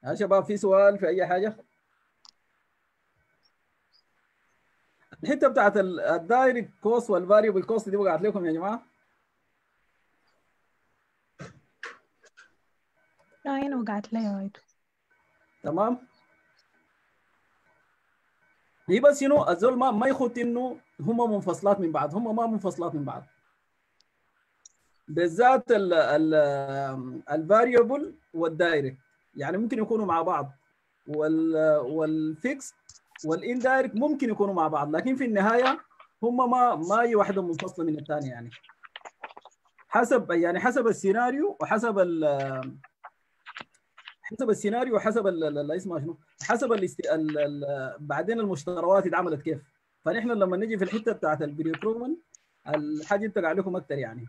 يا شباب في سؤال في اي حاجه الحته بتاعت الدايركت كوست والفاريبل كوست دي وقعت لكم يا جماعه لا أنا وقعت لي وايد تمام هي بس شنو الزول ما ما يخط انه هم منفصلات من بعض هم ما منفصلات من بعض بالذات الفاريبل والدايركت يعني ممكن يكونوا مع بعض وال والفيكس والاندايركت ممكن يكونوا مع بعض لكن في النهايه هم ما ما اي واحده منفصله من الثانيه يعني حسب يعني حسب السيناريو وحسب ال حسب السيناريو وحسب ال- ال- اسمها شنو حسب الاست... ال... ال... بعدين المشتريات اتعملت كيف فنحن لما نجي في الحته بتاعت البريكرومن الحاجه تقع لكم اكثر يعني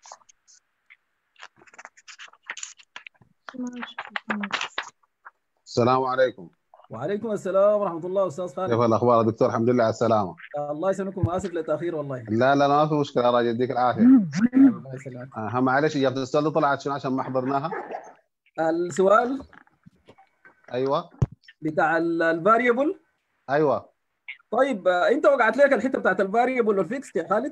السلام عليكم وعليكم السلام ورحمه الله استاذ كيف خالد الاخبار يا دكتور الحمد لله على السلامه الله يسلمكم اسف للتاخير والله لا لا ما في مشكله يا راجل يديك العافيه الله يسلمك آه معلش اجابه السؤال دي طلعت شنو عشان ما حضرناها السؤال ايوه بتاع الفاريبل ايوه طيب آه، انت وقعت لك الحته بتاعت الفاريبل والفيكس يا خالد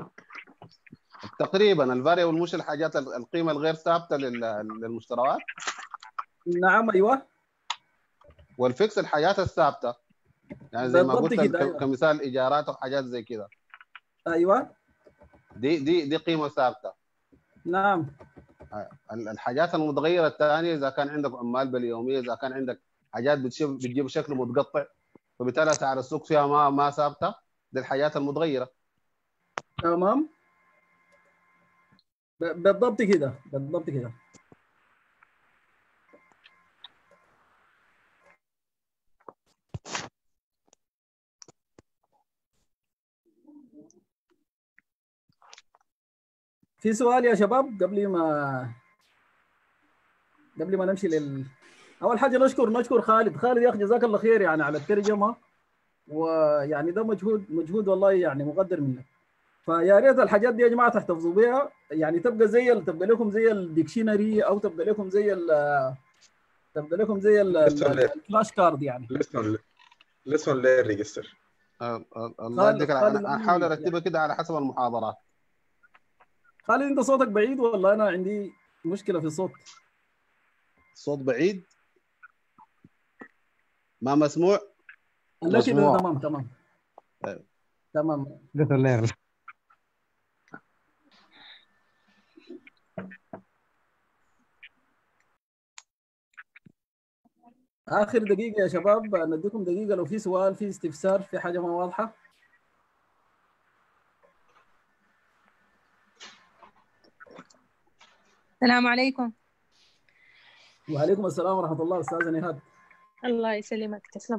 تقريبا الفاريبل مش الحاجات القيمه الغير ثابته لل- للمشتريات نعم ايوه والفيكس الحاجات الثابته يعني زي ما بالضبط قلت كده، ك- أيوة. كمثال ايجارات وحاجات زي كده ايوه دي دي دي قيمه ثابته نعم ال- الحاجات المتغيره الثانيه اذا كان عندك عمال باليوميه اذا كان عندك حاجات بتشوف بتجيب شكل متقطع فبالتالي اسعار السوق فيها ما ما ثابته دي الحاجات المتغيره تمام ب- بالضبط كده بالضبط كده في سؤال يا شباب قبل ما قبل ما نمشي لل اول حاجه نشكر نشكر خالد خالد يا اخي جزاك الله خير يعني على الترجمه ويعني ده مجهود مجهود والله يعني مقدر منك فيا ريت الحاجات دي يا جماعه تحتفظوا بها يعني تبقى زي ال- تبقى لكم زي الديكشنري او تبقى لكم زي ال تبقى لكم زي ال- ال- لسه لا. الفلاش كارد يعني لسه لسه لا ريجستر آه، آه، الله خالد- يديك خالد العافية. انا أمين احاول يعني. ارتبها كده على حسب المحاضرات خالد انت صوتك بعيد والله انا عندي مشكله في الصوت الصوت بعيد ما مسموع لا كده مسموع. تمام تمام طيب. تمام قلت الليل اخر دقيقه يا شباب نديكم دقيقه لو في سؤال في استفسار في حاجه ما واضحه السلام عليكم وعليكم السلام ورحمه الله استاذه نهاد الله يسلمك تسلم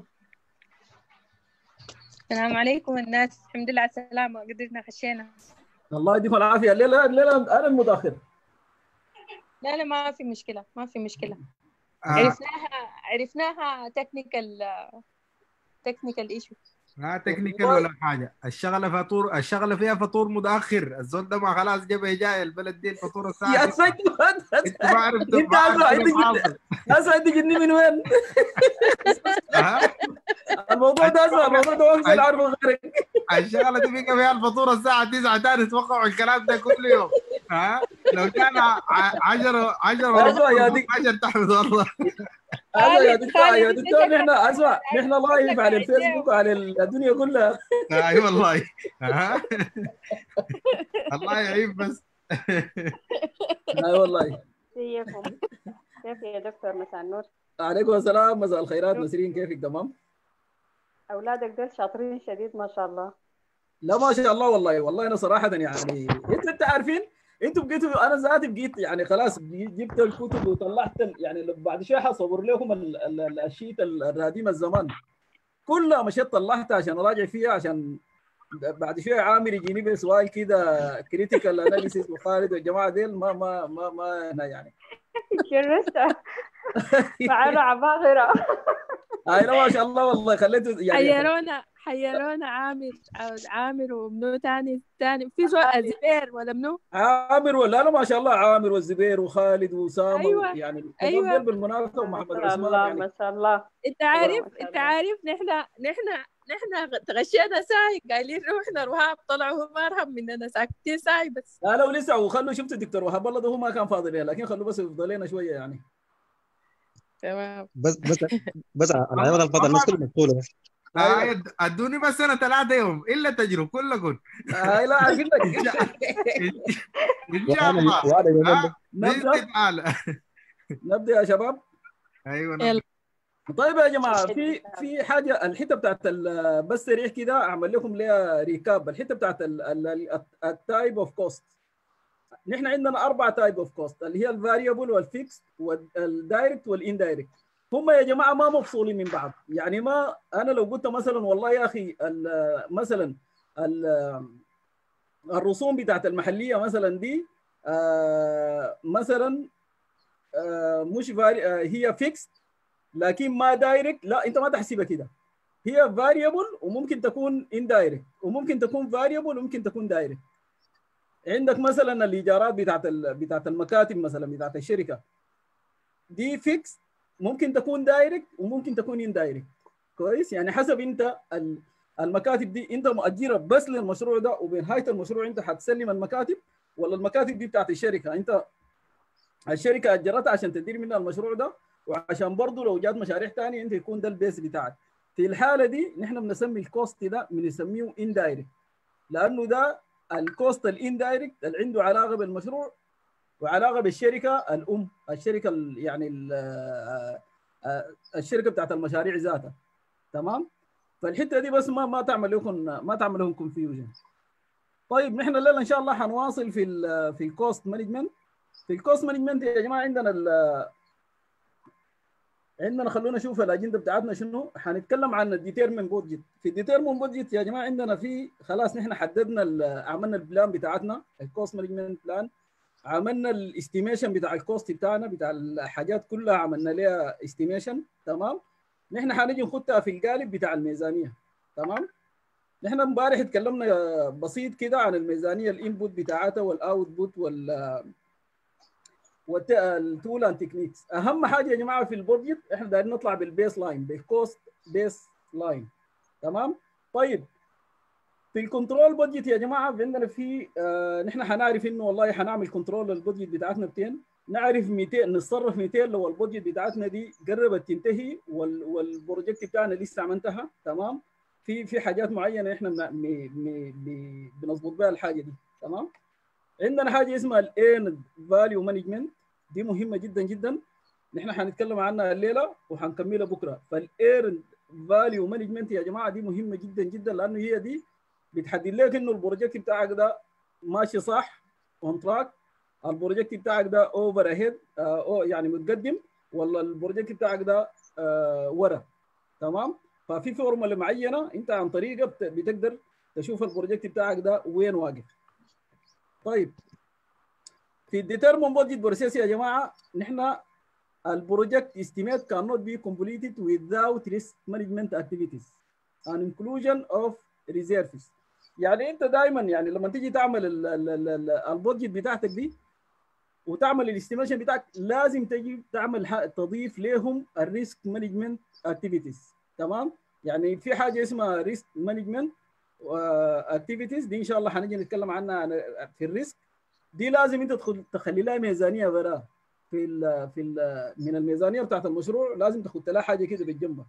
السلام عليكم الناس الحمد لله على السلامة قدرنا خشينا الله يديكم العافيه الليله الليله انا المتاخر لا لا ما في مشكلة ما في مشكلة آه عرفناها عرفناها تكنيكال تكنيكال ايشو لا تكنيكال ولا حاجه الشغله فاتور الشغله فيها فاتور متاخر الزول ده ما خلاص جاب جاي البلد دي الفاتوره الساعه يا 9. سيدي انت ما عرفت انت ما عرفت أسمع، كيف انت حاصل. اسمع انت جبني من وين؟ أها. الموضوع ده اسمع الموضوع ده ما في عارفه غيرك الشغله دي بقى فيها الفاتوره الساعه 9 تاني توقعوا الكلام ده كل يوم ها لو كان 10 10 أسمع يا ديك. 10 تحمد الله اسمع يا خالد- دكتور خالد، يا أنت دكتور شكلك- نحن اسمع نحن لايف شكلك على عايز الفيسبوك وعلى الدنيا كلها اي والله ها الله يعين بس اي والله ازيكم كيف يا دكتور مساء النور عليكم السلام مساء الخيرات نسرين كيفك تمام؟ اولادك دول شاطرين شديد ما شاء الله لا ما شاء الله والله والله انا صراحه يعني انت انت عارفين انتوا بقيتوا انا ذاتي بقيت يعني خلاص جبت الكتب وطلعت ال- يعني بعد شويه حصور لكم ال- ال- ال- الشيت ال- الرديم الزمان كلها مشيت طلعتها عشان اراجع فيها عشان بعد شويه عامر يجيني بسؤال كده كريتيكال اناليسيس وخالد والجماعه ديل ما ما ما ما هنا يعني شرست معانا عباقرة هاي لا ما شاء الله والله خليته يعني حيرونا حيرونا عامر عامر ومنو تاني تاني في زول الزبير ولا منو عامر ولا لا ما شاء الله عامر والزبير وخالد واسامه أيوة. يعني أيوة. أيوة. بالمناسبه ومحمد ما شاء عثمان الله يعني ما شاء الله انت عارف ما شاء انت الله. عارف نحن نحن نحن تغشينا ساي قايلين روحنا رهاب طلعوا هم ارهب مننا ساكتين ساي بس لا لو لسه وخلوا شفت الدكتور وهاب والله ده هو ما كان فاضي ليه لكن خلوه بس يفضل لنا شويه يعني تمام بس بس بس على عوض الفضل الناس كلها مسؤوله آه، اد- ادوني بس انا ثلاثة يوم الا تجروا كلكم هاي لا عارفين لك ان شاء الله وهذا يومين آه، نبدا بإذن تعالى نبدا يا شباب ايوه يلا. نعم. طيب يا جماعه في في حاجه الحته بتاعت ال- بس سريع كده اعمل لكم ليها ريكاب الحته بتاعت التايب اوف كوست نحن عندنا اربع تايب اوف كوست اللي هي الفاريبل والفيكس والدايركت والاندايركت هم يا جماعه ما مفصولين من بعض يعني ما انا لو قلت مثلا والله يا اخي ال- مثلا ال- الرسوم بتاعت المحليه مثلا دي آه، مثلا آه، مش فاري آه، هي فيكس لكن ما دايركت لا انت ما تحسبها كده هي فاريبل وممكن تكون اندايركت وممكن تكون فاريبل وممكن تكون دايركت عندك مثلا الايجارات بتاعت ال- بتاعت المكاتب مثلا بتاعت الشركه دي فيكس ممكن تكون دايركت وممكن تكون اندايركت كويس يعني حسب انت ال- المكاتب دي انت مؤجرها بس للمشروع ده وبنهايه المشروع انت حتسلم المكاتب ولا المكاتب دي بتاعت الشركه انت الشركه اجرتها عشان تدير منها المشروع ده وعشان برضه لو جات مشاريع ثانيه انت يكون ده البيس بتاعك في الحاله دي نحن بنسمي الكوست ده بنسميه اندايركت لانه ده الكوست الاندايركت اللي عنده علاقه بالمشروع وعلاقه بالشركه الام الشركه ال- يعني ال- آه، آه، الشركه بتاعت المشاريع ذاتها تمام فالحته دي بس ما ما تعمل لكم ما تعمل لهم كونفيوجن طيب نحن الليله ان شاء الله حنواصل في ال في الكوست مانجمنت في الكوست مانجمنت يا جماعه عندنا ال- عندنا خلونا نشوف الاجنده بتاعتنا شنو حنتكلم عن الديتيرمن بودجت في الديتيرمن بودجت يا جماعه عندنا في خلاص نحن حددنا ال- عملنا البلان بتاعتنا الكوست مانجمنت بلان عملنا الاستيميشن بتاع الكوست بتاعنا بتاع الحاجات كلها عملنا لها استيميشن تمام نحن حنيجي نخدها في القالب بتاع الميزانيه تمام نحن امبارح اتكلمنا بسيط كده عن الميزانيه الانبوت بتاعتها والاوتبوت وال والتول اند تكنيكس اهم حاجه يا جماعه في البودجت احنا دايرين نطلع بالبيس لاين بالكوست بيس لاين تمام طيب في الكنترول بودجت يا جماعه عندنا في آه نحن حنعرف انه والله حنعمل كنترول للبودجت بتاعتنا 200 نعرف 200 نتصرف 200 لو البودجت بتاعتنا دي قربت تنتهي وال والبروجكت بتاعنا لسه ما انتهى تمام في في حاجات معينه احنا م- م- م- ب- بنظبط بها الحاجه دي تمام عندنا حاجه اسمها الايرند فاليو مانجمنت دي مهمه جدا جدا نحن حنتكلم عنها الليله وحنكملها بكره فالايرند فاليو مانجمنت يا جماعه دي مهمه جدا جدا لانه هي دي بتحدد لك انه البروجكت بتاعك ده ماشي صح اون تراك البروجكت بتاعك ده اوفر اهيد يعني متقدم ولا البروجكت بتاعك ده آه ورا تمام ففي فورمولا معينه انت عن طريقها بت- بتقدر تشوف البروجكت بتاعك ده وين واقف طيب في الديترمون بودجت بروسيس يا جماعه نحن البروجكت estimate cannot be completed without risk management activities and inclusion of reserves يعني انت دائما يعني لما تيجي تعمل ال- ال- ال- ال- البودجت بتاعتك دي وتعمل الاستيميشن بتاعك لازم تجي تعمل ح- تضيف لهم الريسك مانجمنت اكتيفيتيز تمام يعني في حاجه اسمها ريسك مانجمنت اكتيفيتيز دي ان شاء الله حنجي نتكلم عنها عن- في الريسك دي لازم انت تدخل تخلي لها ميزانيه وراها في ال في ال من الميزانيه بتاعت المشروع لازم تاخد لها حاجه كده بالجنب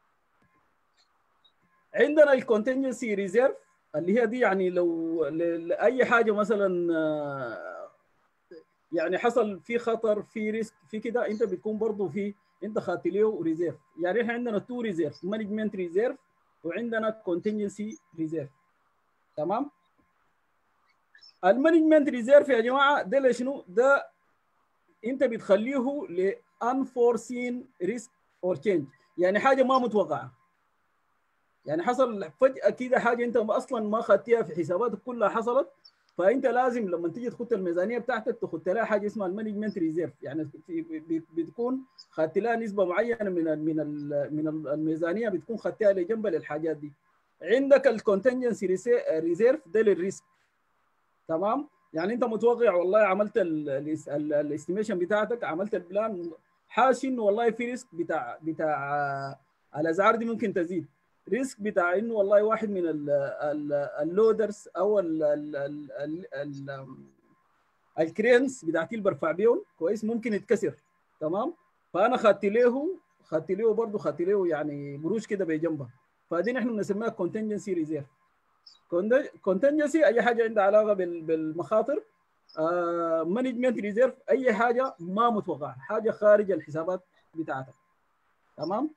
عندنا الكونتنجنسي ريزيرف اللي هي دي يعني لو ل- لاي حاجه مثلا آه، يعني حصل في خطر في ريسك في كده انت بتكون برضه في انت خدت له ريزيرف يعني احنا عندنا تو ريزيرف مانجمنت ريزيرف وعندنا كونتنجنسي ريزيرف تمام المانجمنت ريزيرف يا جماعه ده اللي شنو ده انت بتخليه ل unforeseen risk or change يعني حاجه ما متوقعه يعني حصل فجاه كده حاجه انت اصلا ما خدتها في حساباتك كلها حصلت فانت لازم لما تيجي تخط الميزانيه بتاعتك تخط لها حاجه اسمها المانجمنت ريزيرف يعني في- ب- بتكون خدت لها نسبه معينه من ال من ال من ال- الميزانيه بتكون خدتها لجنب للحاجات دي عندك الكونتنجنسي ريزيرف ده للريسك تمام يعني انت متوقع والله عملت الاستيميشن بتاعتك عملت البلان حاشي انه والله في ريسك بتاع بتاع آه، الاسعار دي ممكن تزيد ريسك بتاع انه والله واحد من ال- ال- اللودرز او ال ال ال ال ال الكرينز بتاعتي اللي برفع بيهم كويس ممكن يتكسر تمام فانا خدت له خدت له برضه خدت له يعني قروش كده بجنبها فدي نحن بنسميها كونتنجنسي ريزيرف كونتنجنسي اي حاجه عندها علاقه بال- بالمخاطر مانجمنت ريزيرف اي حاجه ما متوقعه حاجه خارج الحسابات بتاعتك تمام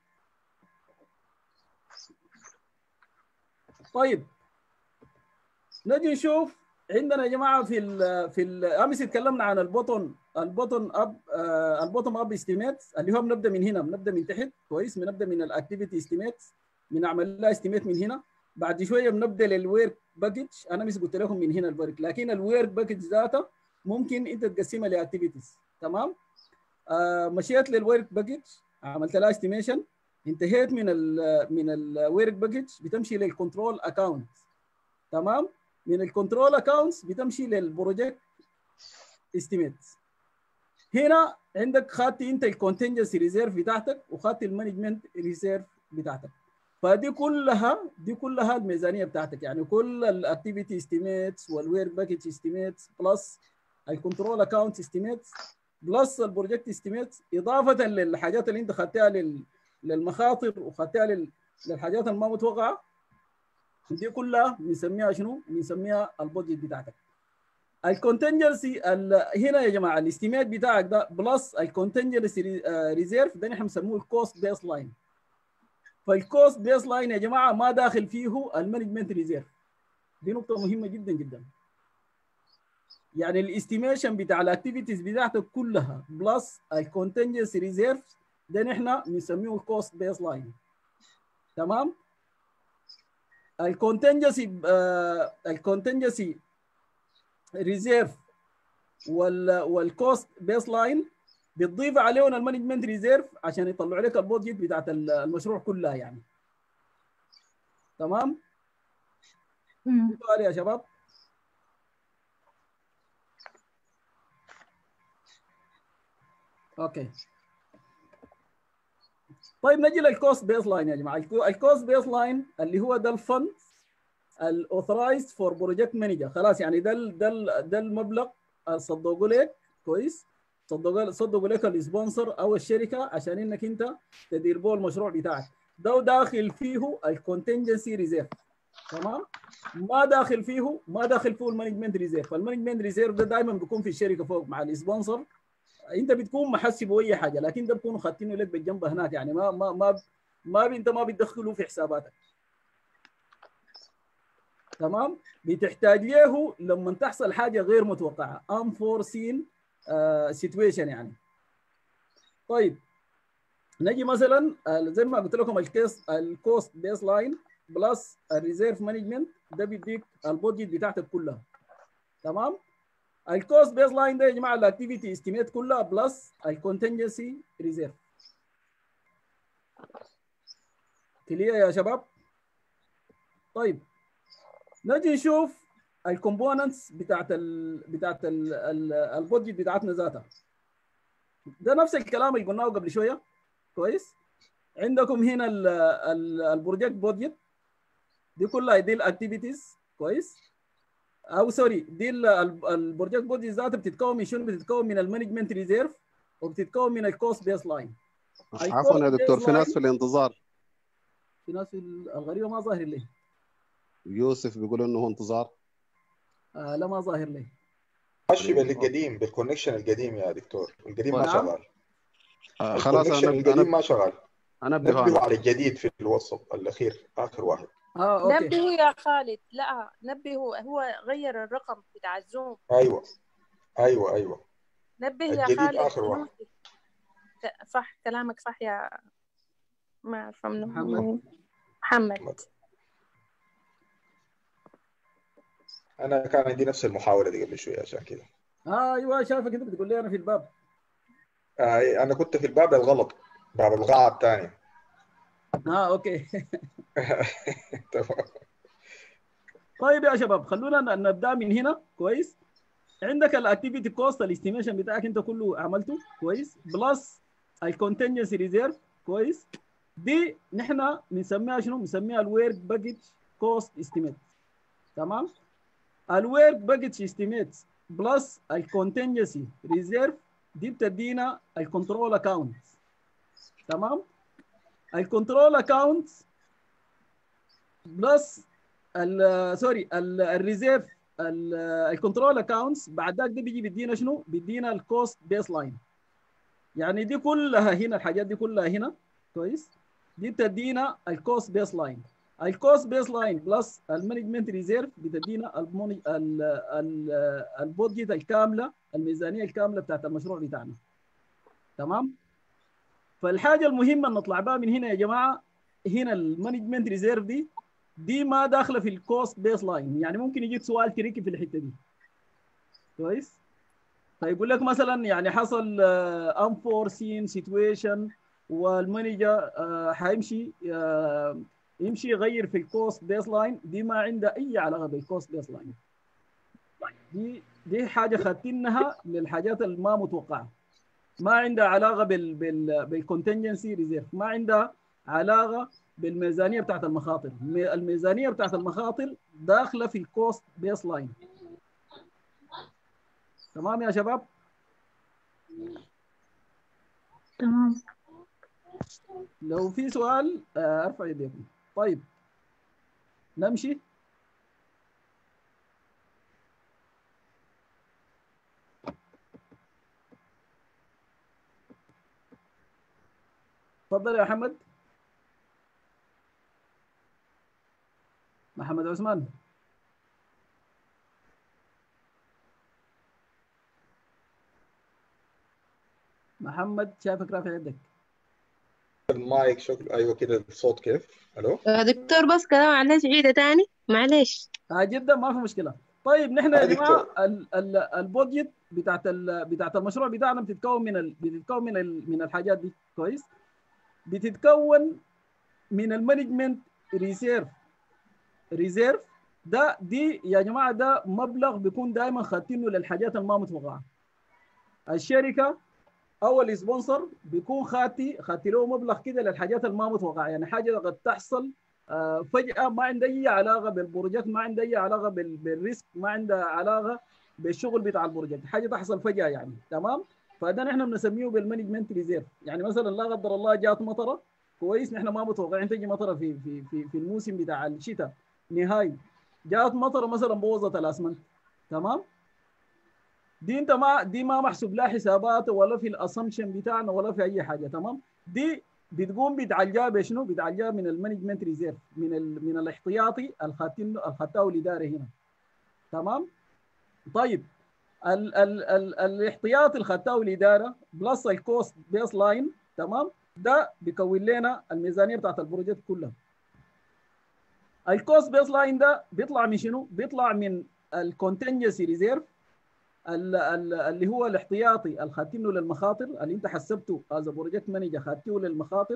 طيب نجي نشوف عندنا يا جماعه في ال في ال امس تكلمنا عن البوتون البوتون اب آه البوتون اب استيميتس اللي هو بنبدا من هنا بنبدا من تحت كويس بنبدا من الاكتيفيتي استيميتس بنعمل لها استيميت من هنا بعد شويه بنبدا للورك باكج انا مش قلت لكم من هنا الورك لكن الورك باكج ذاته ممكن انت تقسمها لاكتيفيتيز تمام آه مشيت للورك باكج عملت لها استيميشن انتهيت من ال من الورك باكج بتمشي للكنترول اكاونت تمام من الكنترول اكاونتس بتمشي للبروجكت استيميتس هنا عندك خدت انت الكونتنجنسي ريزيرف بتاعتك وخدت المانجمنت ريزيرف بتاعتك فدي كلها دي كلها الميزانيه بتاعتك يعني كل الاكتيفيتي استيميتس والورك باكج استيميتس بلس الكنترول اكاونت استيميتس بلس البروجكت استيميتس اضافه للحاجات اللي انت خدتها لل للمخاطر وخدتها لل... للحاجات الما متوقعه دي كلها بنسميها شنو؟ بنسميها البودجت بتاعتك. الكونتنجنسي هنا يا جماعه الاستيميت بتاعك ده بلس الكونتنجنسي ريزيرف ده نحن بنسموه الكوست بيس لاين. فالكوست بيس لاين يا جماعه ما داخل فيه المانجمنت ريزيرف. دي نقطه مهمه جدا جدا. يعني الاستيميشن بتاع الاكتيفيتيز بتاعتك كلها بلس الكونتنجنسي ريزيرف ده نحن بنسميه الكوست بيس لاين. تمام؟ الكونتنجسي الكونتنجسي ريزيرف وال والكوست بيس لاين بتضيف عليهم المانجمنت ريزيرف عشان يطلعوا لك البودجت بتاعت المشروع كلها يعني تمام سؤال يا شباب اوكي طيب نجي للكوست بيس لاين يا جماعه الكوست بيس لاين اللي هو ده الفند الاوثرايزد فور بروجكت مانجر خلاص يعني ده ال ده ال ده المبلغ صدقوا لك كويس صدقوا صدقوا لك السبونسر او الشركه عشان انك انت تدير بو المشروع بتاعك ده داخل فيه الكونتنجنسي ريزيرف تمام ما داخل فيه ما داخل فيه المانجمنت ريزيرف المانجمنت ريزيرف ده دائما بيكون في الشركه فوق مع السبونسر انت بتكون محسبه اي حاجه لكن ده بكونوا خاتينه لك بالجنب هناك يعني ما ما ما ما انت ما بتدخله في حساباتك تمام بتحتاج له لما تحصل حاجه غير متوقعه unforeseen سيتويشن يعني طيب نجي مثلا زي ما قلت لكم الكيس الكوست بيس لاين بلس الريزيرف مانجمنت ده بيديك البودجت بتاعتك كلها تمام الكوست بيس لاين ده يا جماعه الاكتيفيتي استيميت كلها بلس الكونتنجنسي ريزيرف كلية يا شباب طيب نجي نشوف الكومبوننتس بتاعت ال بتاعت ال ال البودجت بتاعتنا ذاتها ده نفس الكلام اللي قلناه قبل شويه كويس عندكم هنا ال ال البروجكت بودجت دي كلها دي الاكتيفيتيز كويس او سوري دي البروجكت بودجت ذاتها بتتكون من شنو بتتكون من المانجمنت ريزيرف وبتتكون من الكوست بيس لاين عفوا يا دكتور في ناس في الانتظار في ناس الغريبه ما ظاهر لي يوسف بيقول انه هو انتظار آه لا ما ظاهر لي ماشي بالقديم بالكونكشن القديم يا دكتور القديم ما نعم. شغال آه خلاص الكونكشن انا القديم انا ما شغال انا ابدا نبهوا هون. على الجديد في الوسط الاخير اخر واحد اه اوكي نبهوا يا خالد لا نبهوا هو غير الرقم بتاع الزوم ايوه ايوه ايوه نبه يا الجديد خالد آخر واحد. ك- صح كلامك صح يا ما أعرف منه محمد. محمد انا كان عندي نفس المحاوله دي قبل شويه عشان كده اه ايوه شايفك انت بتقول لي انا في الباب آه انا كنت في الباب الغلط باب القاعه الثانيه اه اوكي تمام طيب يا شباب خلونا ن- نبدا من هنا كويس عندك الاكتيفيتي كوست الاستيميشن بتاعك انت كله عملته كويس بلس الكونتنجنسي ريزيرف كويس دي نحن بنسميها شنو؟ بنسميها الورك باكج كوست استيميت تمام؟ الورك باكج استيميت بلس الكونتنجنسي ريزيرف دي بتدينا الكنترول اكاونت تمام؟ الكنترول اكاونت بلس ال- سوري ال- الريزيرف ال- الكنترول اكاونتس بعد ذاك ده بيجي بيدينا شنو؟ بيدينا الكوست بيس لاين يعني دي كلها هنا الحاجات دي كلها هنا كويس دي بتدينا الكوست بيس لاين الكوست بيس لاين بلس المانجمنت ريزيرف بتدينا الموني ال ال البودجت الكامله الميزانيه الكامله بتاعت المشروع بتاعنا تمام فالحاجه المهمه ان نطلع بها من هنا يا جماعه هنا المانجمنت ريزيرف دي دي ما داخله في الكوست بيس لاين يعني ممكن يجيك سؤال تريكي في الحته دي كويس فيقول لك مثلا يعني حصل انفورسين سيتويشن والمانجر آه، حيمشي آه، يمشي يغير في الكوست بيس لاين دي ما عندها اي علاقه بالكوست بيس لاين دي دي حاجه خدتينها للحاجات الما متوقعه ما عندها علاقه بال بال بالكونتنجنسي ريزيرف ما عندها علاقه بالميزانيه بتاعت المخاطر المي- الميزانيه بتاعت المخاطر داخله في الكوست بيس لاين تمام يا شباب تمام لو في سؤال آه، ارفع يديكم طيب نمشي تفضل يا محمد محمد عثمان محمد شايفك رافع يدك المايك شكله ايوه كده الصوت كيف الو آه، دكتور بس كده معلش عيدة تاني معلش آه جدا ما في مشكله طيب نحن يا آه جماعه دكتور. ال- ال- البودجت بتاعت ال- بتاعت المشروع بتاعنا بتتكون من ال... بتتكون من ال... من الحاجات دي كويس بتتكون من المانجمنت ريزيرف ريزيرف ده دي يا جماعه ده مبلغ بيكون دائما خاتينه للحاجات الما متوقعه الشركه او السبونسر بيكون خاتي خاتي له مبلغ كده للحاجات الما متوقعه يعني حاجه قد تحصل آه، فجاه ما عندها اي علاقه بالبروجكت ما عندها اي علاقه بال- بالريسك ما عندها علاقه بالشغل بتاع البروجكت حاجه تحصل فجاه يعني تمام فده نحن بنسميه بالمانجمنت ريزيرف يعني مثلا لا قدر الله جات مطره كويس نحن ما متوقعين تجي مطره في في في, في الموسم بتاع الشتاء نهائي جات مطره مثلا بوظت الاسمنت تمام دي انت ما دي ما محسوب لها حسابات ولا في الاسامبشن بتاعنا ولا في اي حاجه تمام دي بتقوم بتعالجها بشنو؟ بتعالجها من المانجمنت ريزيرف من ال من الاحتياطي الخاتين الخطاو الاداري هنا تمام؟ طيب ال ال ال الاحتياطي الخطاو الاداره بلس الكوست بيس لاين تمام؟ ده بيكون لنا الميزانيه بتاعت البروجكت كلها. الكوست بيس لاين ده بيطلع من شنو؟ بيطلع من الكونتنجنسي ريزيرف اللي هو الاحتياطي الخاتينه للمخاطر اللي انت حسبته از بروجكت مانجر خاتيه للمخاطر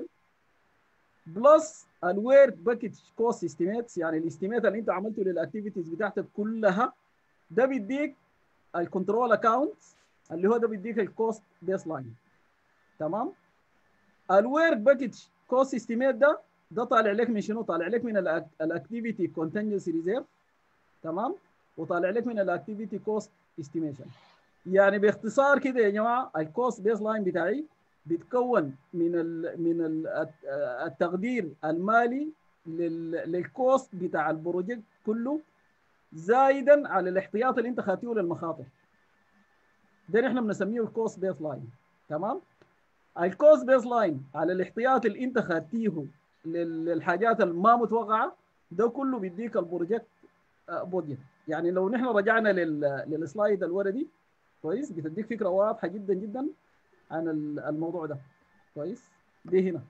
بلس الوير باكج كوست استيميتس يعني الاستيميت اللي انت عملته للاكتيفيتيز بتاعتك كلها ده بيديك الكنترول اكاونت اللي هو ده بيديك الكوست بيس لاين تمام الوير باكج كوست استيميت ده ده طالع لك من شنو؟ طالع لك من الاكتيفيتي كونتنجنسي ريزيرف تمام وطالع لك من الاكتيفيتي كوست استيميشن يعني باختصار كده يا جماعه الكوست بيس لاين بتاعي بيتكون من ال من ال التقدير المالي لل- للكوست بتاع البروجكت كله زايدا على الاحتياط اللي انت خاتيه للمخاطر ده نحن بنسميه الكوست بيس لاين تمام الكوست بيس لاين على الاحتياط اللي انت خاتيه لل- للحاجات الما متوقعه ده كله بيديك البروجكت آه، بودجت يعني لو نحن رجعنا لل- للسلايد الوردي كويس بتديك فكره واضحه جدا جدا عن ال- الموضوع ده كويس دي هنا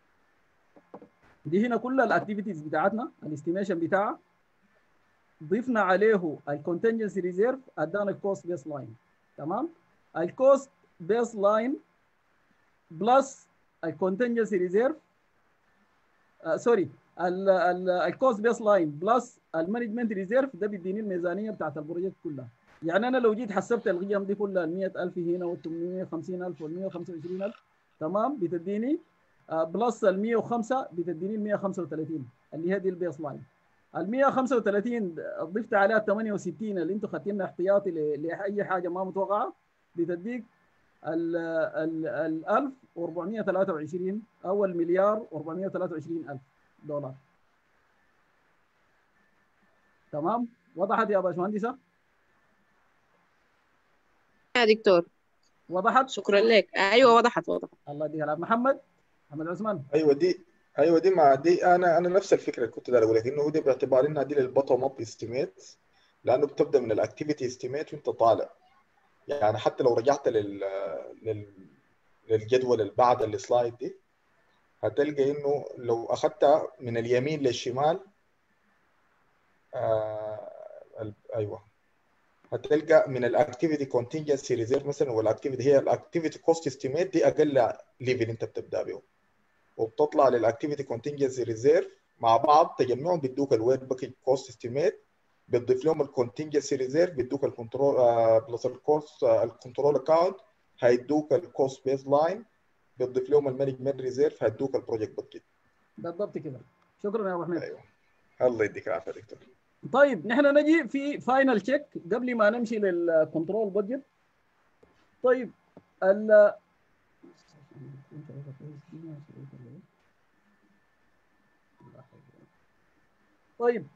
دي هنا كل الاكتيفيتيز بتاعتنا الاستيميشن بتاعها ضفنا عليه الكونتنجنسي ريزيرف ادانا الكوست بيس لاين تمام الكوست بيس لاين بلس الكونتنجنسي ريزيرف آه سوري الكوست بيس لاين بلس المانجمنت ريزيرف ده بيديني الميزانيه بتاعت البروجكت كلها يعني انا لو جيت حسبت القيم دي كلها ال 100000 هنا وال 850000 وال 125000 تمام بتديني آه بلس ال 105 بتديني ال 135 اللي هي دي البيس لاين ال 135 ضفت عليها 68 اللي انتم خدتينها احتياطي ل- لاي حاجه ما متوقعه بتديك ال ال ال 1423 او المليار و423 الف دولار تمام وضحت يا باشمهندسه يا دكتور وضحت شكرا لك ايوه وضحت وضحت الله يديك العافيه محمد محمد عثمان ايوه دي ايوه دي مع دي انا انا نفس الفكره اللي كنت داير اقول لك انه دي باعتبار انها دي للبوتوم اب استيميت لانه بتبدا من الاكتيفيتي استيميت وانت طالع يعني حتى لو رجعت لل, لل... للجدول اللي بعد السلايد دي هتلقى انه لو اخذتها من اليمين للشمال آه... ال- ايوه هتلقى من الاكتيفيتي كونتنجنسي ريزيرف مثلا والاكتيفيتي هي الاكتيفيتي كوست استيميت دي اقل ليفل انت بتبدا به وبتطلع للاكتيفيتي كونتنجنسي ريزيرف مع بعض تجمعهم بيدوك الويت باكج كوست استيميت بتضيف لهم الكونتنجنسي ريزيرف بيدوك الكنترول بلس الكوست الكنترول اكاونت هيدوك الكوست بيز لاين بتضيف لهم المانجمنت ريزيرف هيدوك البروجكت بادجت بالضبط كده شكرا يا ابو حميد ايوه الله يديك العافيه يا دكتور طيب نحن نجي في فاينل تشيك قبل ما نمشي للكنترول بادجت طيب ال طيب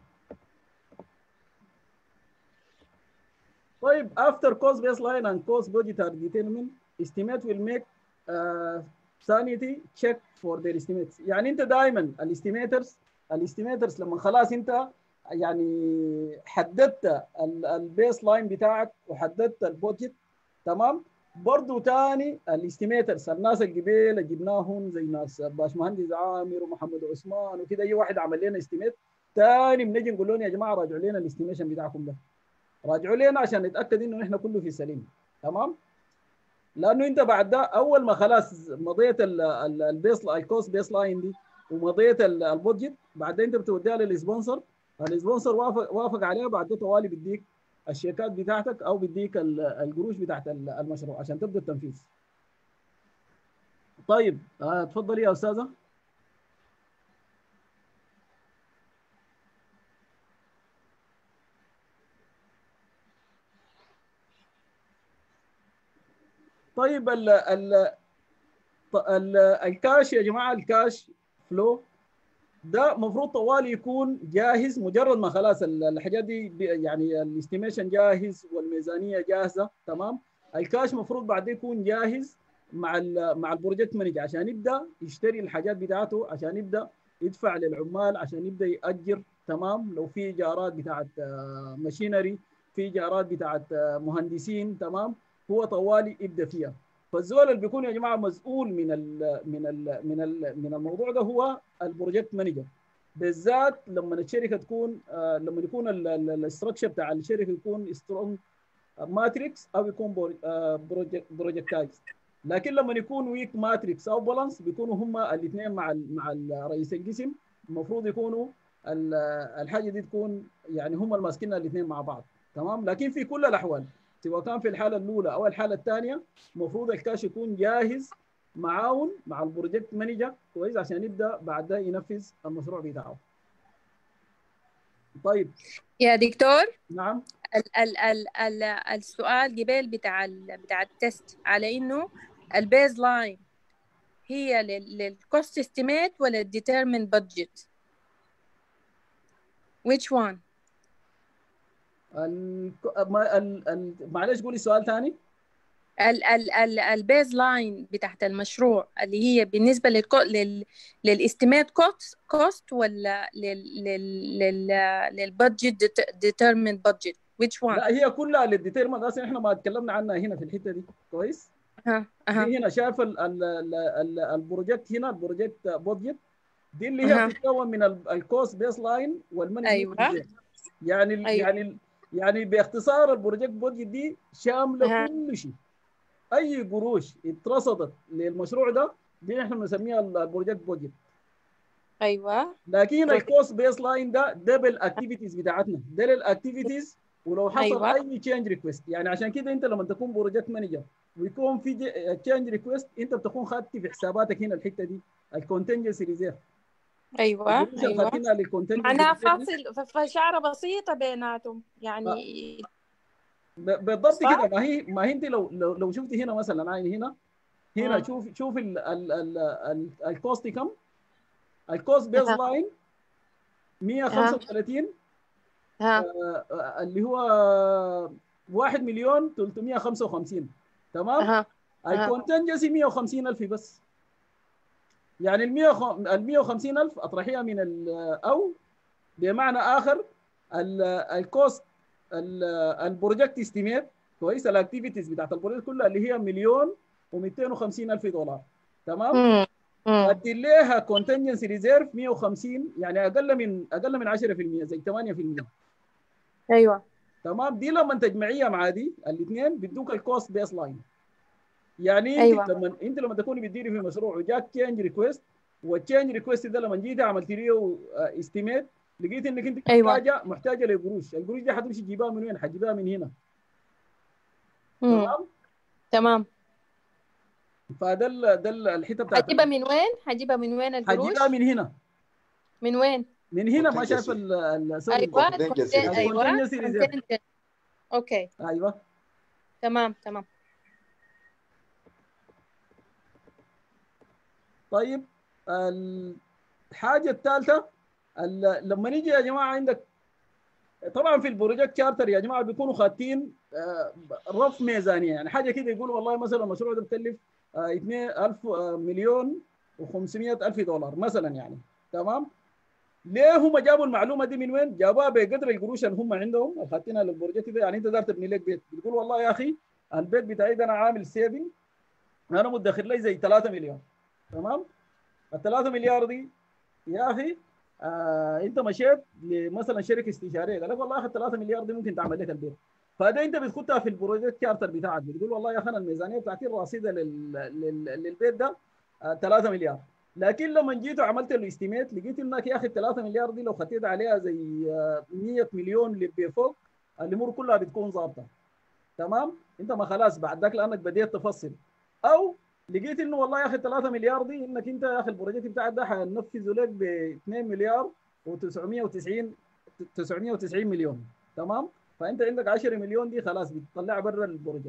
طيب after cost baseline and cost budget are determined estimate will make uh, sanity check for their estimates يعني انت دائما الاستيميترز الاستيميترز لما خلاص انت يعني حددت البيس لاين بتاعك وحددت البودجت تمام برضو تاني الاستيميترز الناس اللي قبيل جبناهم زي ناس باشمهندس عامر ومحمد عثمان وكده اي واحد عمل لنا استيميت تاني بنجي نقول لهم يا جماعه راجعوا لنا الاستيميشن بتاعكم ده راجعوا لنا عشان نتاكد انه احنا كله في سليم تمام لانه انت بعد ده اول ما خلاص مضيت البيس الكوست بيس لاين دي ومضيت البودجت بعد ده انت بتوديها للسبونسر السبونسر وافق وافق عليها بعد ده طوالي بيديك الشيكات بتاعتك او بيديك القروش بتاعت المشروع عشان تبدا التنفيذ. طيب آه تفضلي يا استاذه. طيب ال ال ال الكاش يا جماعه الكاش فلو ده المفروض طوالي يكون جاهز مجرد ما خلاص الحاجات دي يعني الاستيميشن جاهز والميزانيه جاهزه تمام الكاش المفروض بعد يكون جاهز مع ال مع البروجكت مانجر عشان يبدا يشتري الحاجات بتاعته عشان يبدا يدفع للعمال عشان يبدا ياجر تمام لو في ايجارات بتاعت ماشينري في ايجارات بتاعت مهندسين تمام هو طوالي يبدا فيها فالزول اللي بيكون يا جماعه مسؤول من ال من ال من ال من الموضوع ده هو البروجكت مانجر بالذات لما الشركه تكون آه لما يكون الاستراكشر بتاع الشركه يكون سترونج ماتريكس او يكون بروجكت بروجكتايز لكن لما يكون ويك ماتريكس او بالانس بيكونوا هم الاثنين مع مع رئيس القسم المفروض يكونوا الحاجه دي تكون يعني هم الماسكين الاثنين مع بعض تمام لكن في كل الاحوال سواء كان في الحاله الاولى او الحاله الثانيه المفروض الكاش يكون جاهز معاون مع البروجكت مانجر كويس عشان يبدا بعد ده ينفذ المشروع بتاعه. طيب يا دكتور نعم ال ال ال ال السؤال قبل بتاع ال بتاع التست على انه البيز لاين هي للكوست استيميت ولا الديترمين بادجت which one ال... ال... ال... معلش قولي سؤال ثاني ال ال ال البيز لاين بتاعت المشروع اللي هي بالنسبه للكو... لل للاستيميت كوست كوست ولا لل لل لل للبادجت ديترمين بادجت which one لا هي كلها للديترمين اصلا احنا ما اتكلمنا عنها هنا في الحته دي كويس اها اها هنا شايف ال... ال... ال... البروجكت هنا البروجكت بادجت دي اللي هي أها. بتتكون من الكوست بيس لاين والمانجمنت أيوة. يعني ال... أيوة. يعني يعني باختصار البروجكت بودجت دي شامله أها. كل شيء اي قروش اترصدت للمشروع ده دي احنا بنسميها البروجكت بودجت ايوه لكن Project. الكوست بيس لاين ده ده بالاكتيفيتيز بتاعتنا ده للاكتيفيتيز ولو حصل أيوة. اي تشينج ريكويست يعني عشان كده انت لما تكون بروجكت مانجر ويكون في تشينج ريكويست انت بتكون خدت في حساباتك هنا الحته دي الكونتنجنسي ريزيرف ايوه ايوه معناها فاصل ف- فشعره بسيطه بيناتهم يعني ب- بالضبط صح؟ كده ما هي ما هي انت لو لو, لو شفت هنا مثلا عين هنا هنا مم. شوف شوف ال ال ال ال الكوست كم الكوست بيز أها. لاين 135 ها آه، آه، اللي هو 1 مليون 355 تمام اها أها. الكونتنجنسي 150 الف بس يعني ال 100 ال 150 الف اطرحيها من ال او بمعنى اخر ال- الكوست ال- البروجكت استيميت كويس الاكتيفيتيز بتاعت البروجكت كلها اللي هي مليون و250 الف دولار تمام مم. مم. ادي لها كونتنجنسي ريزيرف 150 يعني اقل من اقل من 10% زي 8% ايوه تمام دي لما تجمعيها مع دي الاثنين بيدوك الكوست بيس لاين يعني انت أيوة. لما انت لما تكوني بتديري في مشروع وجاك تشينج ريكويست والتشينج ريكويست ده لما جيتي عملت له استيميت لقيت انك انت أيوة. محتاجه محتاجه لقروش القروش دي حتمشي تجيبها من وين؟ حتجيبها من هنا مم. تمام تمام فده ال- ده ال- الحته بتاعت هجيبها من وين؟ هجيبها من وين القروش؟ حتجيبها من هنا من وين؟ من هنا ما Contingency. شايف ال- ال- sorry. ايوه Contingency. content- ايوه Contingency reserve. content. اوكي ايوه تمام تمام طيب الحاجه الثالثه ال- لما نيجي يا جماعه عندك طبعا في البروجكت شارتر يا جماعه بيكونوا خاتين آه، رف ميزانيه يعني حاجه كده يقولوا والله مثلا المشروع ده بكلف 2000 مليون و500 الف دولار مثلا يعني تمام ليه هم جابوا المعلومه دي من وين؟ جابوها بقدر القروش اللي هم عندهم الخاتينها للبروجكت ده يعني انت دار تبني لك بيت بتقول والله يا اخي البيت بتاعي ده انا عامل سيفنج انا مدخر لي زي 3 مليون تمام؟ ال 3 مليار دي يا اخي آه انت مشيت لمثلا شركه استشاريه قال لك والله يا اخي 3 مليار دي ممكن تعمل لك البيت فده انت بتخدها في البروجكت كارتر بتاعك بتقول والله يا اخي انا الميزانيه بتاعتي الرصيده لل... لل... للبيت ده آه 3 مليار لكن لما جيت وعملت له استيميت لقيت انك يا اخي ال 3 مليار دي لو خطيت عليها زي آه 100 مليون اللي فوق الامور كلها بتكون ظابطه تمام انت ما خلاص بعد ذاك لانك بديت تفصل او لقيت انه والله يا اخي 3 مليار دي انك انت يا اخي البروجكت بتاعك ده حننفذه لك ب 2 مليار و990 990 مليون تمام فانت عندك 10 مليون دي خلاص بتطلعها برا البروجكت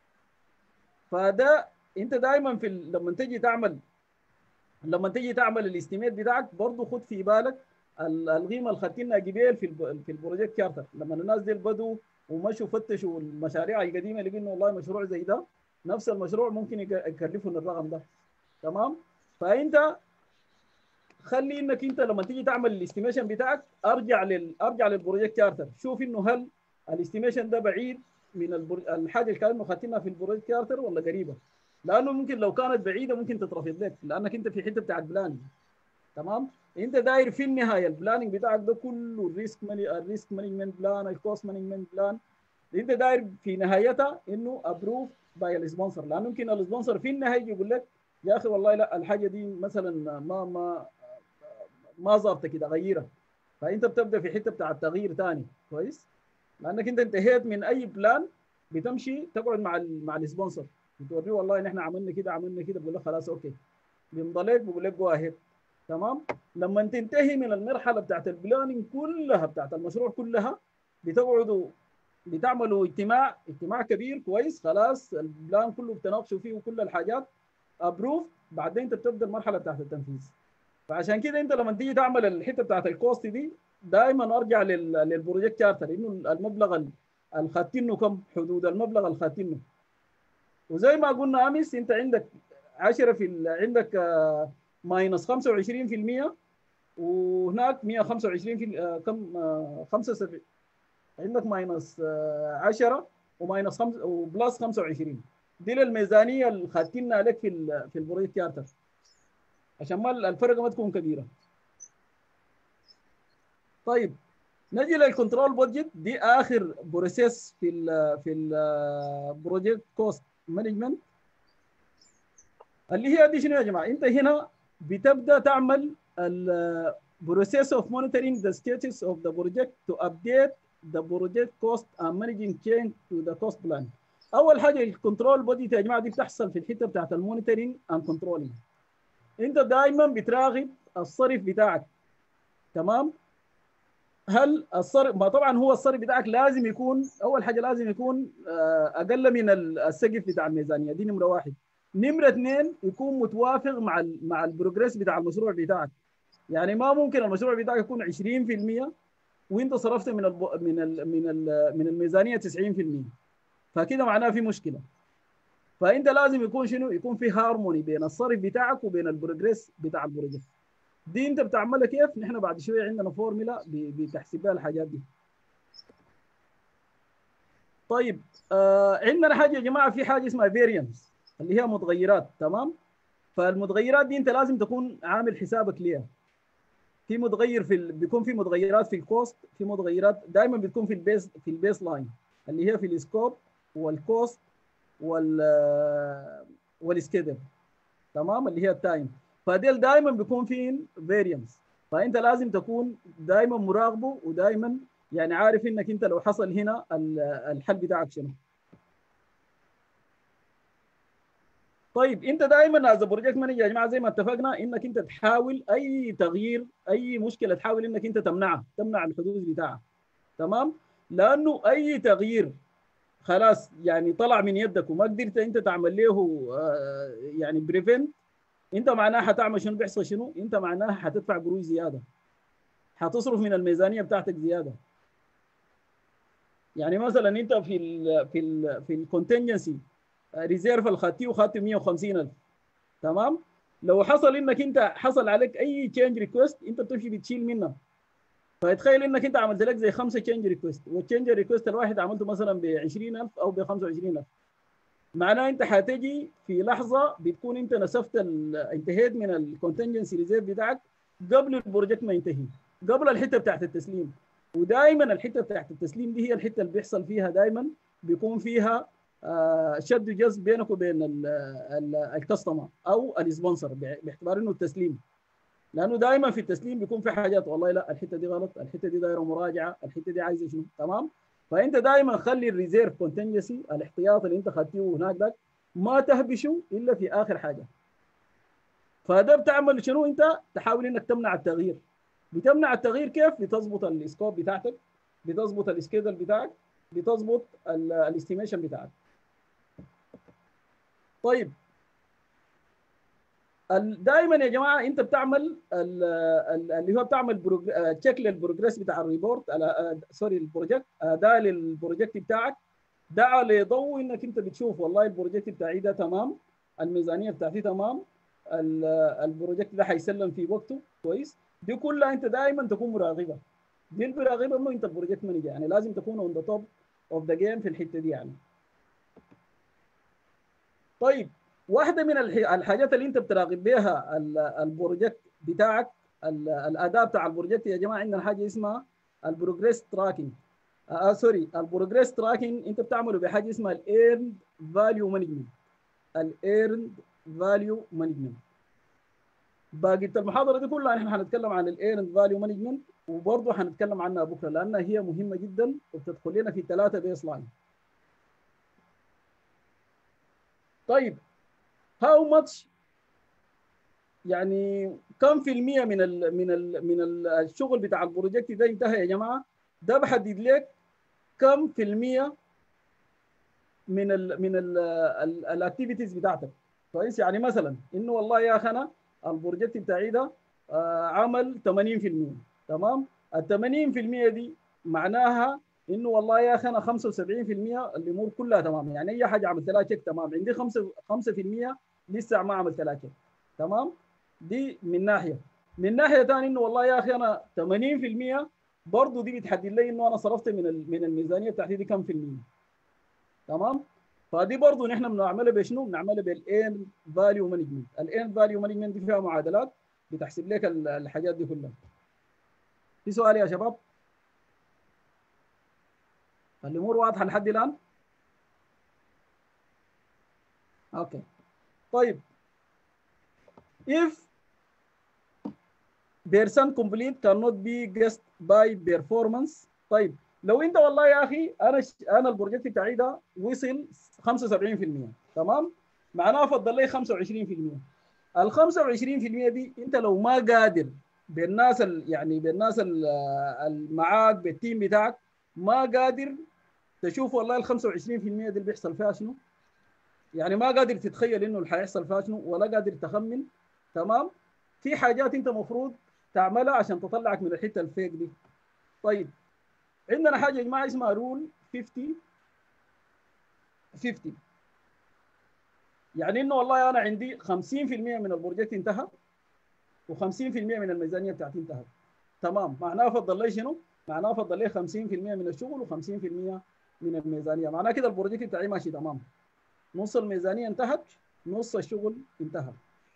فده انت دائما في ال... لما تيجي تعمل لما تيجي تعمل الاستيميت بتاعك برضه خد في بالك ال- القيمه اللي خدتنا جبال في الب... في البروجكت كارتر لما الناس دي بدوا ومشوا فتشوا المشاريع القديمه لقوا انه والله مشروع زي ده نفس المشروع ممكن يك- يكلفهم الرقم ده تمام فانت خلي انك انت لما تيجي تعمل الاستيميشن بتاعك ارجع لل ارجع للبروجكت كارتر شوف انه هل الاستيميشن ده بعيد من البر... الحاجه اللي كانوا خاتمها في البروجكت كارتر ولا قريبه لانه ممكن لو كانت بعيده ممكن تترفض لك لانك انت في حته بتاعت بلاننج تمام انت داير في النهايه البلاننج بتاعك ده كله الريسك ماني الريسك مانجمنت بلان الكوست مانجمنت بلان انت داير في نهايتها انه ابروف باي السبونسر لانه يمكن السبونسر في النهايه يجي يقول لك يا اخي والله لا الحاجه دي مثلا ما ما ما ظابطه كده غيرها فانت بتبدا في حته بتاع التغيير ثاني كويس لانك انت انتهيت من اي بلان بتمشي تقعد مع ال مع السبونسر بتوريه والله ان احنا عملنا كده عملنا كده بقول لك خلاص اوكي بيمضى لك بقول لك جو اهيد تمام لما تنتهي من المرحله بتاعت البلاننج كلها بتاعت المشروع كلها بتقعدوا بتعملوا اجتماع اجتماع كبير كويس خلاص البلان كله بتناقشوا فيه وكل الحاجات ابروف بعدين انت بتبدا المرحله بتاعت التنفيذ فعشان كده انت لما تيجي تعمل الحته بتاعت الكوست دي دائما ارجع لل- للبروجكت كارتر انه المبلغ ال- الخاتينه كم حدود المبلغ الخاتينه وزي ما قلنا امس انت عندك 10 في ال- عندك آه، ماينس 25% وهناك 125 في آه، كم آه، 75 عندك ماينس آه، 10 وماينس 5 وبلس 25 دي الميزانيه اللي خاتينها لك في ال- في البروجكت كارتر عشان ما الفرق ما تكون كبيره طيب نجي للكنترول بودجت دي اخر بروسيس في ال في البروجكت كوست مانجمنت اللي هي دي شنو يا جماعه انت هنا بتبدا تعمل ال process of monitoring the status of the project to update the project cost and managing change to the cost plan. اول حاجه الكنترول بودي يا جماعه دي بتحصل في الحته بتاعت المونيتورنج اند كنترولينج. انت دائما بتراقب الصرف بتاعك تمام؟ هل الصرف ما طبعا هو الصرف بتاعك لازم يكون اول حاجه لازم يكون آه، اقل من السقف بتاع الميزانيه دي نمره واحد. نمره اثنين يكون متوافق مع ال مع البروجريس بتاع المشروع بتاعك. يعني ما ممكن المشروع بتاعك يكون 20% وانت صرفت من ال من ال من ال من الميزانيه 90% فكده معناه في مشكله فانت لازم يكون شنو يكون في هارموني بين الصرف بتاعك وبين البروجريس بتاع البروجكت دي انت بتعملها كيف نحن بعد شويه عندنا فورمولا بتحسب بها الحاجات دي طيب آه عندنا حاجه يا جماعه في حاجه اسمها فيريانس اللي هي متغيرات تمام فالمتغيرات دي انت لازم تكون عامل حسابك ليها في متغير في ال... بيكون في متغيرات في الكوست في متغيرات دائما بتكون في البيس في البيس لاين اللي هي في السكوب والكوست وال والسكيدل تمام اللي هي التايم فديل دائما بيكون فين فيريانس فانت لازم تكون دائما مراقبه ودائما يعني عارف انك انت لو حصل هنا الحل بتاعك شنو طيب انت دائما از بروجكت مانجر يا جماعه زي ما اتفقنا انك انت تحاول اي تغيير اي مشكله تحاول انك انت تمنعها تمنع الحدوث بتاعها تمام لانه اي تغيير خلاص يعني طلع من يدك وما قدرت انت تعمل له آه يعني بريفنت انت معناها حتعمل شنو بيحصل شنو انت معناها حتدفع قروش زياده حتصرف من الميزانيه بتاعتك زياده يعني مثلا انت في ال في ال في الكونتنجنسي ريزيرف الخاتي وخاتي 150000 تمام لو حصل انك انت حصل عليك اي تشينج ريكوست انت بتمشي بتشيل منها فتخيل انك انت عملت لك زي خمسه تشينج ريكوست والتشينج ريكوست الواحد عملته مثلا ب 20000 او ب 25000 معناه انت حتجي في لحظه بتكون انت نسفت انتهيت من الكونتنجنسي ريزيرف بتاعك قبل البروجكت ما ينتهي قبل الحته بتاعت التسليم ودائما الحته بتاعت التسليم دي هي الحته اللي بيحصل فيها دائما بيكون فيها آه شد وجذب بينك وبين الكاستمر او السبونسر باعتبار انه التسليم لانه دائما في التسليم بيكون في حاجات والله لا الحته دي غلط الحته دي دايره مراجعه الحته دي عايزه شنو تمام فانت دائما خلي الريزيرف كونتنجسي الاحتياط اللي انت خدتيه هناك ده ما تهبشه الا في اخر حاجه فده بتعمل شنو انت تحاول انك تمنع التغيير بتمنع التغيير كيف بتظبط السكوب بتاعتك بتظبط السكيدل بتاعك بتظبط الاستيميشن بتاعك طيب دائما يا جماعه انت بتعمل اللي هو بتعمل تشيك للبروجريس بتاع الريبورت على سوري البروجكت اداء للبروجكت بتاعك ده على ضوء انك انت بتشوف والله البروجكت بتاعي ده تمام الميزانيه بتاعتي تمام البروجكت ده حيسلم في وقته كويس دي كلها انت دائما تكون مراقبه دي المراقبه انه انت البروجكت مانجر يعني لازم تكون اون ذا توب اوف ذا جيم في الحته دي يعني طيب واحده من الحاجات اللي انت بتراقب بها البروجكت بتاعك الاداء بتاع البروجكت يا جماعه عندنا حاجه اسمها البروجريس تراكنج آه سوري البروجريس تراكنج انت بتعمله بحاجه اسمها الايرند فاليو مانجمنت الايرند فاليو مانجمنت باقي المحاضره دي كلها نحن هنتكلم عن الايرند فاليو مانجمنت وبرضه هنتكلم عنها بكره لانها هي مهمه جدا وبتدخل لنا في ثلاثه بيس لاين طيب هاو ماتش يعني كم في المية من ال من ال من ال الشغل بتاع البروجكت ده انتهى يا جماعة ده بحدد لك كم في المية من ال من الاكتيفيتيز بتاعتك كويس يعني مثلا انه والله يا اخي انا البروجكت بتاعي ده آه عمل 80% تمام ال 80% دي معناها انه والله يا اخي انا 75% الامور كلها تمام يعني اي حاجه عملت لها تشيك تمام عندي 5 5% لسه ما عملت لها تشيك تمام دي من ناحيه من ناحيه ثانيه انه والله يا اخي انا 80% برضه دي بتحدد لي انه انا صرفت من من الميزانيه بتاعتي دي كم في المية تمام فدي برضه نحن بنعملها بشنو؟ بنعملها بالان فاليو مانجمنت، الان فاليو مانجمنت دي فيها معادلات بتحسب لك الحاجات دي كلها. في سؤال يا شباب؟ الامور واضحه لحد الان؟ اوكي طيب if percent complete cannot be guessed by performance طيب لو انت والله يا اخي انا ش... انا البروجكت بتاعي ده وصل 75% تمام معناه فضل لي 25% ال 25% دي انت لو ما قادر بالناس ال... يعني بالناس ال- ال- معاك بالتيم بتاعك ما قادر تشوف والله ال 25% دي اللي بيحصل فيها شنو يعني ما قادر تتخيل انه اللي حيحصل فيها شنو ولا قادر تخمن تمام في حاجات انت المفروض تعملها عشان تطلعك من الحته الفيك دي طيب عندنا حاجه يا جماعه اسمها رول 50 50 يعني انه والله انا عندي 50% من البروجكت انتهى و50% من الميزانيه بتاعتي انتهت تمام معناه فضل لي شنو؟ معناه فضل لي 50% من الشغل و50% من الميزانيه معناه كده البروجكت بتاعي ماشي تمام نص الميزانيه انتهت نص الشغل انتهى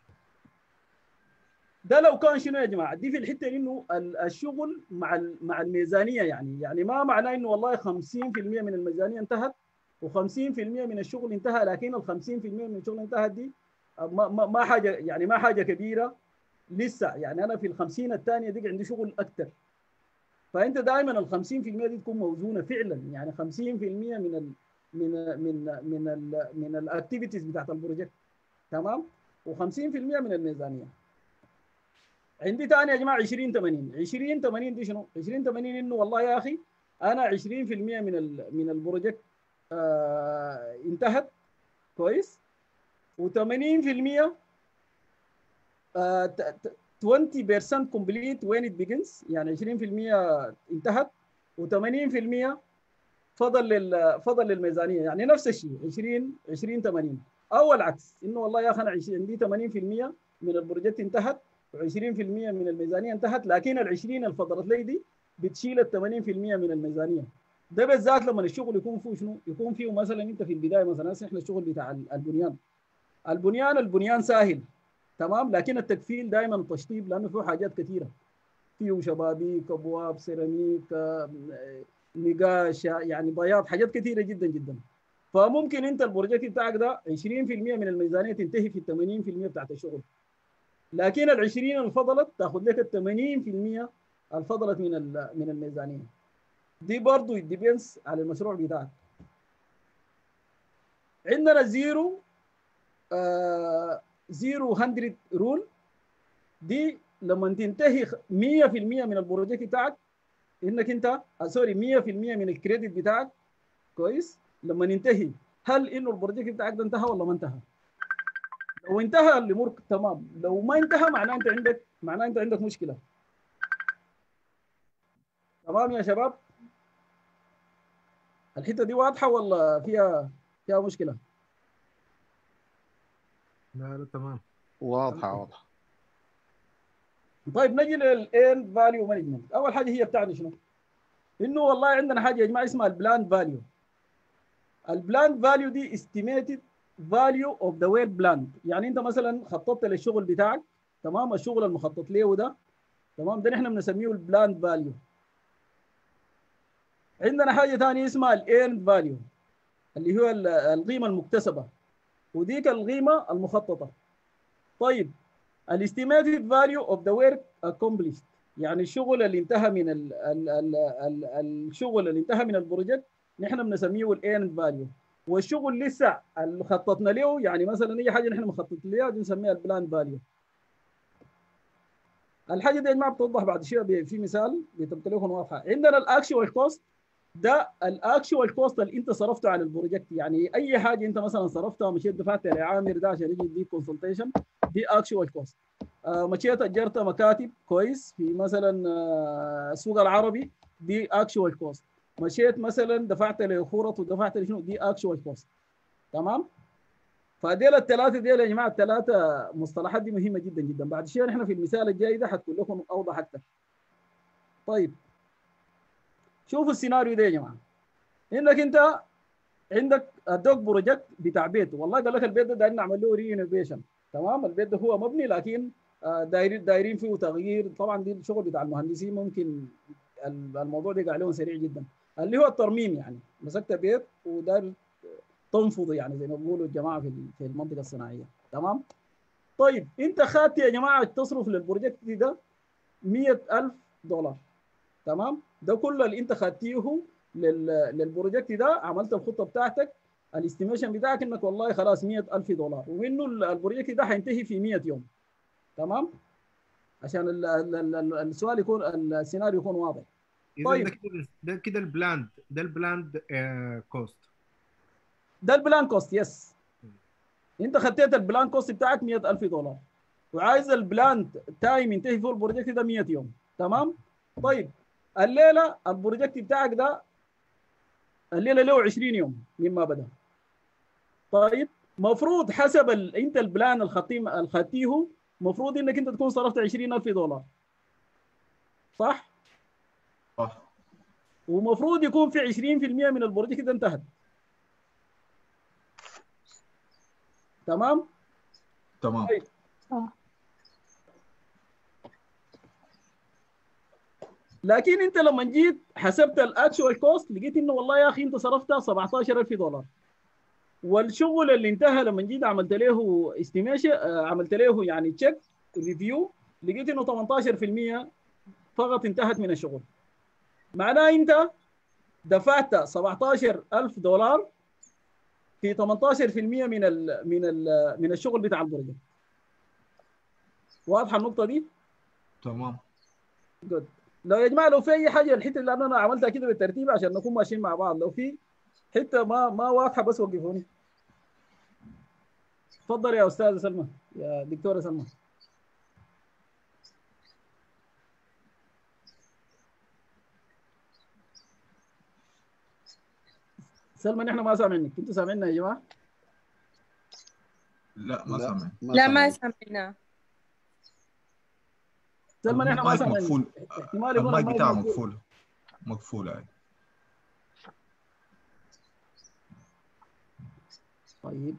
ده لو كان شنو يا جماعه دي في الحته انه ال- الشغل مع ال- مع الميزانيه يعني يعني ما معناه انه والله 50% من الميزانيه انتهت و50% من الشغل انتهى لكن ال 50% من الشغل انتهت دي ما, ما, ما حاجه يعني ما حاجه كبيره لسه يعني انا في ال 50 الثانيه دي عندي شغل اكثر فانت دائما ال 50% دي تكون موزونه فعلا يعني 50% من ال من من من ال من الاكتيفيتيز بتاعت البروجكت تمام و50% من الميزانيه عندي ثاني يا جماعه 20 80 20 80 دي شنو 20 80 انه والله يا اخي انا 20% من ال من البروجكت آه انتهت كويس و80% آه ت- ت- 20% complete when it begins يعني 20% انتهت و80% فضل لل فضل للميزانيه يعني نفس الشيء 20 20 80 او العكس انه والله يا اخي انا عش- عندي 80% من البروجكت انتهت و20% من الميزانيه انتهت لكن ال 20 اللي فضلت لي دي بتشيل ال 80% من الميزانيه ده بالذات لما الشغل يكون فيه شنو؟ يكون فيه مثلا انت في البدايه مثلا هسه احنا الشغل بتاع ال- البنيان البنيان البنيان سهل تمام لكن التكفيل دائما تشطيب لانه فيه حاجات كثيره فيه شبابيك ابواب سيراميك آه، نقاش يعني بياض حاجات كثيره جدا جدا فممكن انت البروجكت بتاعك ده 20% من الميزانيه تنتهي في ال 80% بتاعت الشغل لكن ال 20 اللي فضلت تاخذ لك ال 80% اللي فضلت من ال- من الميزانيه دي برضه ديبينس على المشروع بتاعك عندنا زيرو آه زيرو 100 رول دي لما تنتهي 100% من البروجكت بتاعك انك انت آه سوري 100% من الكريدت بتاعك كويس لما ننتهي هل انه البروجكت بتاعك ده انتهى ولا ما انتهى؟ لو انتهى الامور تمام لو ما انتهى معناه انت عندك معناه انت عندك مشكله تمام يا شباب الحته دي واضحه ولا فيها فيها مشكله لا لا تمام واضحه واضحه طيب نجي للاند فاليو مانجمنت اول حاجه هي بتاعنا شنو انه والله عندنا حاجه يا جماعه اسمها البلان فاليو البلان فاليو دي استيميتد فاليو اوف ذا وير بلان يعني انت مثلا خططت للشغل بتاعك تمام الشغل المخطط له ده تمام ده نحن بنسميه البلان فاليو عندنا حاجه ثانيه اسمها الايرن فاليو اللي هو ال- القيمه المكتسبه وديك القيمه المخططه طيب الاستيميتد فاليو اوف ذا ورك accomplished يعني الشغل اللي انتهى من ال ال ال ال الشغل اللي انتهى من البروجكت نحن بنسميه الايرن فاليو والشغل لسه اللي خططنا له يعني مثلا اي حاجه نحن مخطط لها دي نسميها البلان فاليو الحاجه دي يا جماعه بتوضح بعد شويه ب- في مثال بتبقى لكم واضحه عندنا الاكشوال كوست ده الاكشوال كوست اللي انت صرفته على البروجكت يعني اي حاجه انت مثلا صرفتها مشيت دفعت لعامر ده عشان يجي يديك كونسلتيشن دي اكشوال كوست آه مشيت اجرت مكاتب كويس في مثلا آه السوق العربي دي اكشوال كوست مشيت مثلا دفعت لخورط ودفعت لشنو دي اكشوال كوست تمام فديل الثلاثه ديل يا جماعه الثلاثه مصطلحات دي مهمه جدا جدا بعد شويه نحن في المثال الجاي ده حتكون لكم اوضح اكثر طيب شوفوا السيناريو ده يا جماعه انك انت عندك ادوك بروجكت بتاع بيت والله قال لك البيت ده دايرين نعمل له رينوفيشن تمام البيت ده هو مبني لكن آه، دايرين دايرين فيه تغيير طبعا دي الشغل بتاع المهندسين ممكن ال- الموضوع ده عليهم سريع جدا اللي هو الترميم يعني مسكت بيت وداير تنفض يعني زي ما بيقولوا الجماعه في ال- في المنطقه الصناعيه تمام طيب انت خدت يا جماعه تصرف للبروجكت ده 100000 دولار تمام ده كله اللي انت خدتيه لل... للبروجكت ده عملت الخطه بتاعتك الاستيميشن بتاعك انك والله خلاص 100000 دولار ومنه ال- البروجكت ده هينتهي في 100 يوم تمام عشان ال... ال... ال... السؤال يكون السيناريو يكون واضح اذا طيب. ده كده ده كده البلاند ده البلاند آه كوست ده البلان كوست يس انت خديت البلان كوست بتاعك 100000 دولار وعايز البلان تايم ينتهي فيه البروجكت ده 100 يوم تمام طيب الليله البروجكت بتاعك ده الليله له 20 يوم مما بدا طيب مفروض حسب ال... انت البلان الخطيم الخطيه مفروض انك انت تكون صرفت 20000 دولار صح صح ومفروض يكون في 20% من البروجكت ده انتهت تمام تمام طيب. لكن انت لما جيت حسبت الاكشوال كوست لقيت انه والله يا اخي انت صرفت 17000 دولار والشغل اللي انتهى لما جيت عملت له استيميشن عملت له يعني تشيك ريفيو لقيت انه 18% فقط انتهت من الشغل معناه انت دفعت 17000 دولار في 18% من ال من ال من الشغل بتاع البروجكت واضحه النقطه دي؟ تمام جود لو يا جماعه لو في اي حاجه الحته اللي انا عملتها كده بالترتيب عشان نكون ماشيين مع بعض لو في حته ما ما واضحه بس وقفوني تفضل يا استاذه سلمى يا دكتوره سلمى سلمى نحن ما سامعينك انتوا سامعيننا يا جماعه لا ما لا. سامع لا ما سامع. سمعنا سلمى نحن ما المايك سامعينك مقفول احتمال يكون المايك بتاعه مقفول. مقفول مقفول يعني طيب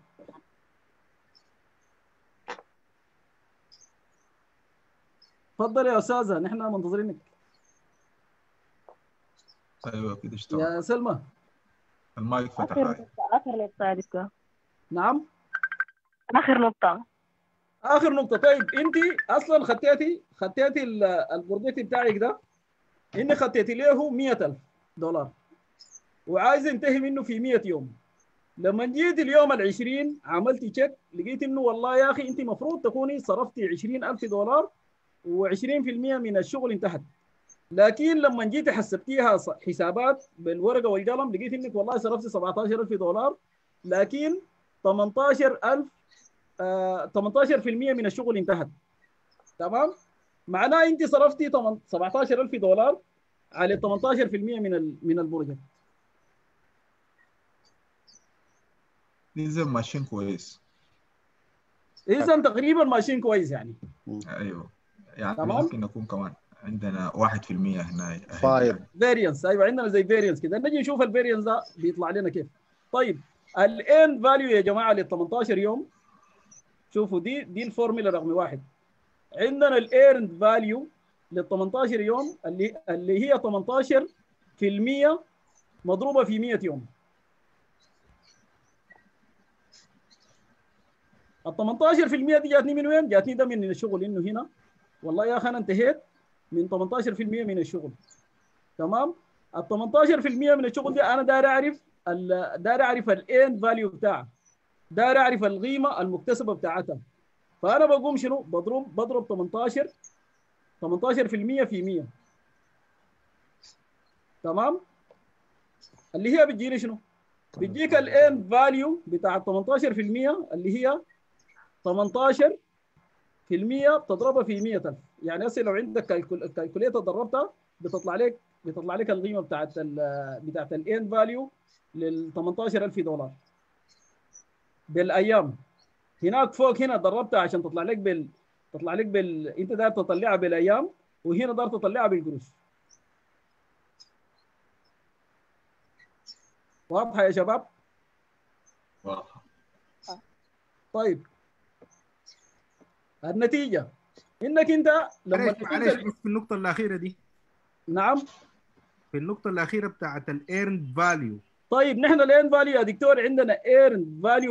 تفضل يا استاذه نحن منتظرينك ايوه كده اشتغل يا سلمى المايك فتح آخر هاي. نقطة آخر نقطة يا دكتور نعم آخر نقطة اخر نقطه طيب انت اصلا خطيتي خطيتي ال- البروجكت بتاعك ده اني خطيتي له 100000 دولار وعايز انتهي منه في 100 يوم لما جيت اليوم ال 20 عملت تشيك لقيت انه والله يا اخي انت المفروض تكوني صرفتي 20000 دولار و20% من الشغل انتهت لكن لما جيت حسبتيها ص- حسابات بالورقه والقلم لقيت انك والله صرفتي 17000 دولار لكن 18000 آه، 18% من الشغل انتهت تمام معناه انت صرفتي 8 17000 دولار على 18% من ال- من البروجكت اذا ماشيين كويس اذا تقريبا ماشيين كويس يعني ايوه يعني تمام. ممكن نكون كمان عندنا 1% هنا فايض فاريانس ايوه عندنا زي فاريانس كده نجي نشوف الفاريانس ده بيطلع لنا كيف طيب الان فاليو يا جماعه لل 18 يوم شوفوا دي دي الفورمولا رقم واحد عندنا الايرند فاليو لل 18 يوم اللي اللي هي 18% مضروبه في 100 يوم ال 18% دي جاتني من وين؟ جاتني ده من الشغل انه هنا والله يا اخي انا انتهيت من 18% من الشغل تمام ال 18% من الشغل دي انا داير اعرف ال- داير اعرف الاند فاليو بتاعها داير اعرف القيمه المكتسبه بتاعتها فانا بقوم شنو بضرب بضرب 18 18% في 100 تمام اللي هي بتجيني شنو بتجيك الاند فاليو بتاع 18% اللي هي 18 في المية بتضربها في 100000 يعني هسه لو عندك كالكول- الكالكوليتر ضربتها بتطلع لك بتطلع لك القيمه بتاعت ال بتاعت الاند فاليو لل 18000 دولار بالايام هناك فوق هنا ضربتها عشان تطلع لك بال تطلع لك بال انت داير تطلعها بالايام وهنا داير تطلعها بالقروش واضحه يا شباب واضحة طيب النتيجه انك انت لما معلش معلش تنزل- بس في النقطة الأخيرة دي نعم في النقطة الأخيرة بتاعت الايرند فاليو طيب نحن الايرن فاليو يا دكتور عندنا ايرن فاليو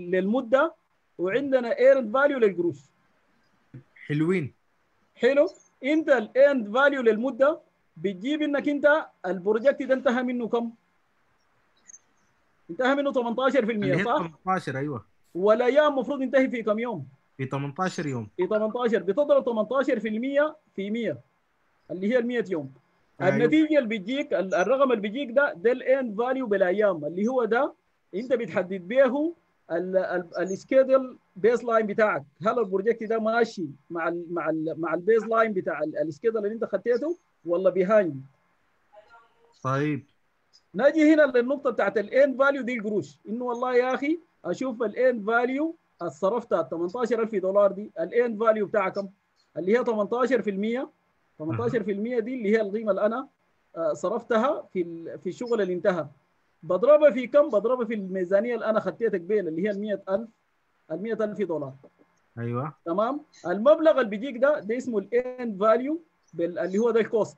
للمده وعندنا ايرن فاليو للقروش حلوين حلو انت الاند فاليو للمده بتجيب انك انت البروجكت ده انتهى منه كم؟ انتهى منه 18% اللي هي صح؟ 18 ايوه والايام المفروض ينتهي في كم يوم؟ في 18 يوم في 18 بتضرب 18% في 100 اللي هي ال 100 يوم أيوة. النتيجه اللي بيجيك ال- الرقم اللي بيجيك ده ده الاند فاليو بالايام اللي هو ده انت بتحدد به السكيدول بيز لاين بتاعك هل البروجكت ده ماشي مع ال مع ال مع البيز لاين بتاع السكيدول اللي انت خطيته ولا بيهايند طيب نجي هنا للنقطه بتاعت الاند فاليو دي القروش انه والله يا اخي اشوف الاند فاليو صرفتها 18000 دولار دي الاند فاليو بتاعها كم؟ اللي هي 18% 18% دي اللي هي القيمه اللي انا آه، صرفتها في ال- في الشغل اللي انتهى بضربها في كم؟ بضربها في الميزانيه اللي انا خطيتك بين اللي هي ال 100000 ال 100000 دولار ايوه تمام المبلغ اللي بيجيك ده ده اسمه الاند فاليو اللي هو ده الكوست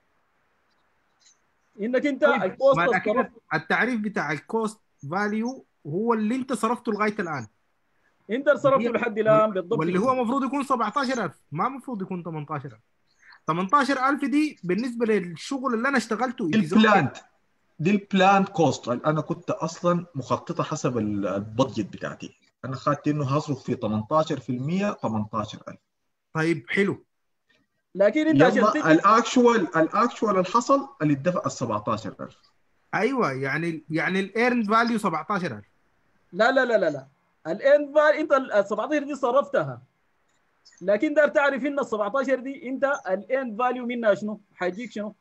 انك انت طيب، الكوست ما صرفت لكن التعريف بتاع الكوست فاليو هو اللي انت صرفته لغايه الان انت صرفته لحد الان بالضبط واللي هو المفروض يكون 17000 ما المفروض يكون 18000 18000 دي بالنسبه للشغل اللي انا اشتغلته دي it is okay. البلانت دي البلان كوست انا كنت اصلا مخططه حسب ال- البادجت بتاعتي انا خدت انه هصرف في 18% 18000 طيب حلو لكن انت عشان يلا تجي الاكشوال الاكشوال اللي حصل اللي اتدفع ال 17000 ايوه يعني يعني الايرن فاليو 17000 لا لا لا لا لا الاند فال انت ال 17 دي صرفتها لكن دار تعرف ان ال 17 دي انت الاند فاليو منها شنو؟ حيجيك شنو؟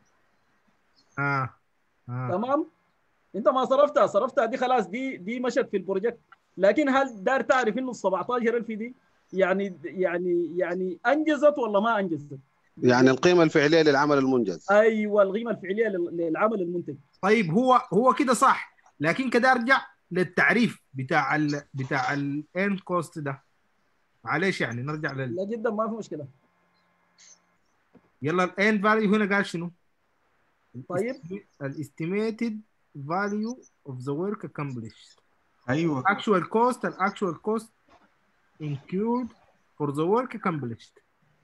اه اه تمام؟ انت ما صرفتها صرفتها دي خلاص دي دي مشت في البروجكت لكن هل دار تعرف انه ال 17000 دي يعني يعني يعني انجزت ولا ما انجزت؟ يعني القيمه الفعليه للعمل المنجز ايوه القيمه الفعليه لل- للعمل المنتج طيب هو هو كده صح لكن كده ارجع للتعريف بتاع ال بتاع الايرن كوست ده معلش يعني نرجع لل لا جدا ما في مشكله يلا الايرن فاليو هنا قال شنو؟ طيب الاستيميتد فاليو اوف ذا ورك accomplished ايوه actual cost and actual cost incurred for the work accomplished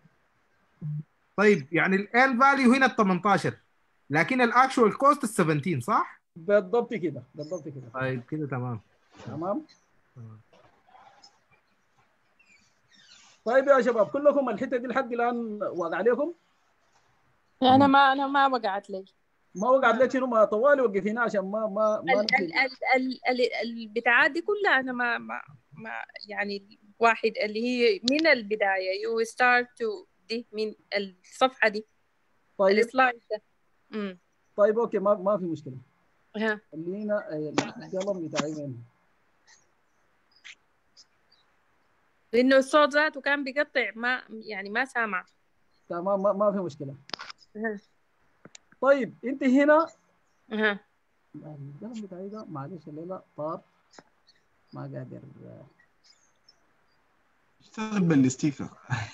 طيب يعني الان فاليو هنا ال 18 لكن الاكشوال كوست ال 17 صح؟ بالضبط كده بالضبط كده طيب كده تمام تمام تمام. طيب يا شباب كلكم الحته دي لحد الان واقع عليكم انا ما انا ما وقعت لي ما وقعت لك شنو ما طوالي وقف هنا عشان ما ما ما ال نمشي. ال ال ال ال البتاعات دي كلها انا ما ما ما يعني واحد اللي هي من البدايه يو ستارت تو دي من الصفحه دي طيب السلايد ده امم طيب اوكي ما ما في مشكله ها خلينا القلم بتاعي وين لانه الصوت ذاته كان بيقطع ما يعني ما سامع تمام ما, ما في مشكله ها طيب انت هنا ها القلم بتاعي ده معلش الليله طار ما قادر اشتغل بالستيكر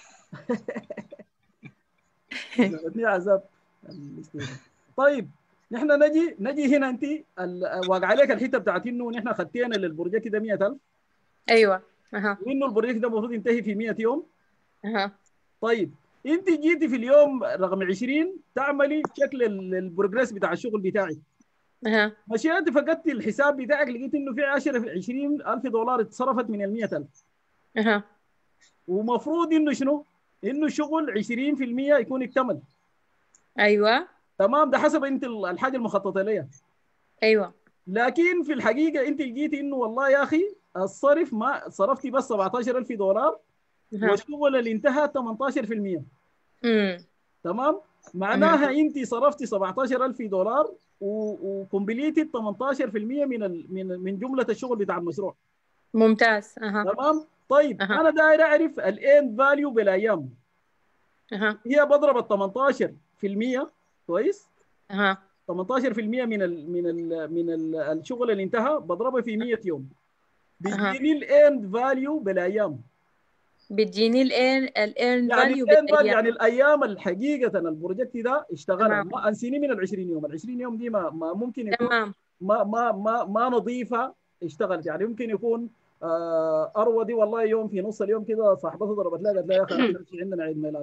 زودني عذاب الاستيكر. طيب نحن نجي نجي هنا انت ال- واقع عليك الحته بتاعت انه نحن خدينا للبروجكت ده 100000 ايوه اها وانه البروجكت ده المفروض ينتهي في 100 يوم اها طيب انت جيتي في اليوم رقم 20 تعملي شكل ال- البروجريس بتاع الشغل بتاعك اها مشيت فقدت الحساب بتاعك لقيت انه في 10 20 الف دولار اتصرفت من ال 100000 اها ومفروض انه شنو؟ انه الشغل 20% يكون اكتمل ايوه تمام ده حسب انت ال- الحاجه المخططه ليها ايوه لكن في الحقيقه انت جيتي انه والله يا اخي الصرف ما صرفتي بس 17000 دولار اها والشغل اللي انتهى 18% امم تمام معناها انت صرفتي 17000 دولار وكومبليتد 18% من ال من من جمله الشغل بتاع المشروع ممتاز اها تمام طيب أها. انا داير اعرف الاند فاليو بالايام اها هي بضرب ال 18% كويس اها 18% من ال من ال من ال الشغل اللي انتهى بضربها في 100 يوم أها. بيجيني الاند فاليو بالايام بتجيني الايرن الايرن يعني فاليو الاند فاليو بالايام يعني الايام الحقيقه البروجكت ده اشتغلها تمام. ما انسيني من ال 20 يوم ال 20 يوم دي ما, ما ممكن يكون تمام ما ما ما ما نظيفه اشتغلت يعني ممكن يكون آه اروى دي والله يوم في نص اليوم كده صاحبتها ضربت لها قالت لها يا اخي أنا نمشي عندنا عيد ميلاد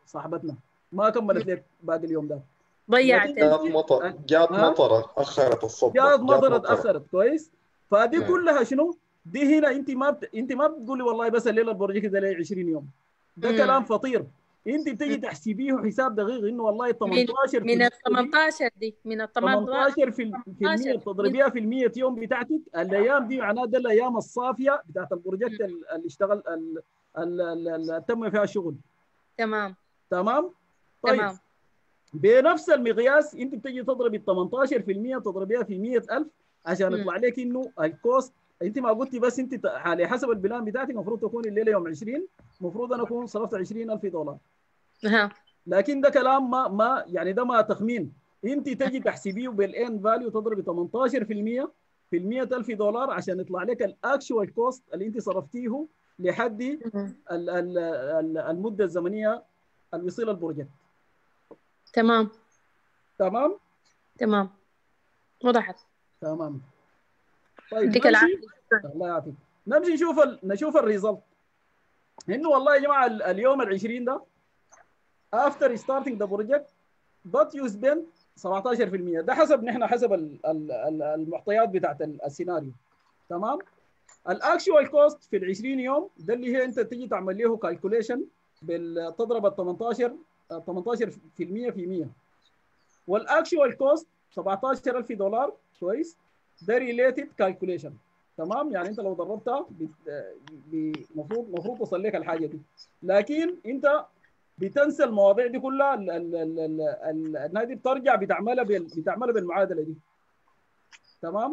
صاحبتنا ما كملت لك باقي اليوم ده ضيعت لكن جات أنت- مطر جات ها؟ مطر اخرت الصب جات مطر اتاخرت كويس فدي مم. كلها شنو؟ دي هنا انت ما بت... انت ما بتقولي والله بس الليله البروجيكت ده لي 20 يوم ده مم. كلام فطير انت بتيجي تحسبيه حساب دقيق انه والله ال 18 من ال 18 دي من ال 18 18 في ال- في المية 18 تضربيها في المية يوم بتاعتك الايام دي معناها ده الايام الصافيه بتاعت البروجكت ال- اللي اشتغل ال- ال- ال- اللي تم فيها الشغل تمام تمام؟ طيب تمام بنفس المقياس انت بتجي تضربي ال 18% تضربيها في 100000 عشان مم. يطلع لك انه الكوست انت ما قلتي بس انت ت- على حسب البلان بتاعتك المفروض تكون الليله يوم 20 المفروض انا اكون صرفت 20000 دولار ها لكن ده كلام ما ما يعني ده ما تخمين انت تجي تحسبيه بالاند فاليو تضربي 18% في ال 100000 دولار عشان يطلع لك الاكشوال كوست اللي انت صرفتيه لحد مم. ال- ال- ال- المده الزمنيه اللي يصير البروجكت تمام تمام تمام وضحت تمام طيب يديك نمشي العافية الله يعافيك نمشي نشوف ال... نشوف الريزلت انه والله يا جماعه ال- اليوم ال 20 ده after starting the project but you spend 17% ده حسب نحن حسب ال... ال... ال- المعطيات بتاعت ال- السيناريو تمام الاكشوال كوست في ال 20 يوم ده اللي هي انت تيجي تعمل له كالكوليشن بال... تضرب ال 18 آه، 18% في 100 والاكشوال كوست 17000 دولار كويس ده ريليتد كالكوليشن تمام يعني انت لو ضربتها المفروض المفروض توصل لك الحاجه دي لكن انت بتنسى المواضيع دي كلها ال- ال- ال- ال- ال- الناس دي بترجع بتعملها بال- بتعملها بالمعادله دي تمام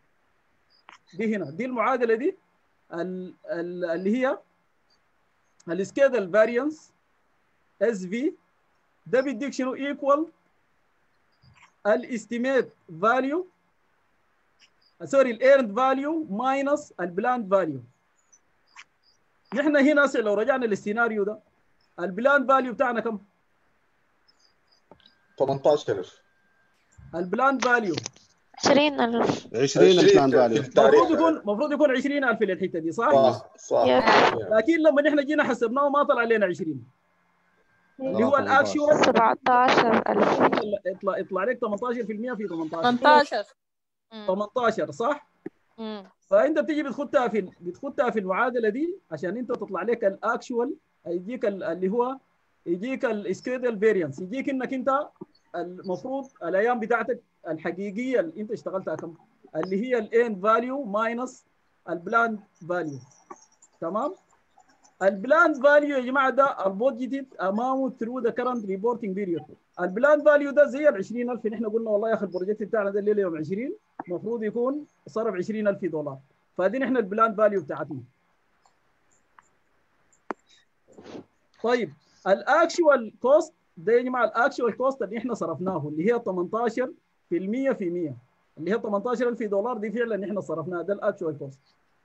دي هنا دي المعادله دي ال- ال- اللي هي السكيدل فاريانس اس في ده بيديك شنو ايكوال الاستيميت فاليو سوري الايرند فاليو ماينس البلاند فاليو نحن هنا هسه لو رجعنا للسيناريو ده البلاند فاليو بتاعنا كم؟ 18000 البلاند فاليو 20000 20 البلان في فاليو التاريخ المفروض يكون المفروض يكون 20000 للحته دي صح؟ صح صح يس. لكن لما نحن جينا حسبناه ما طلع لنا 20 اللي هو آه، الاكشوال 17000 يطلع يطلع لك 18% في 18 18 مم. 18 صح؟ مم. فانت بتيجي بتخدها في بتخدها في المعادله دي عشان انت تطلع لك الاكشوال يجيك ال- اللي هو يجيك السكيدل فيرينس يجيك انك انت المفروض الايام بتاعتك الحقيقيه اللي انت اشتغلتها كم اللي هي الاند فاليو ماينس البلاند فاليو تمام البلاند فاليو يا جماعه ده البودجيتد امامه ثرو ذا كرنت ريبورتنج بيريود البلاند فاليو ده زي ال 20000 اللي احنا قلنا والله يا اخي البروجكت بتاعنا ده الليله يوم 20 المفروض يكون صرف 20000 دولار فدي نحن البلاند فاليو بتاعتنا طيب الاكشوال كوست ده يا جماعه الاكشوال كوست اللي احنا صرفناه اللي هي 18 في المية في 100 اللي هي 18000 دولار دي فعلا احنا صرفناها ده الاكشوال كوست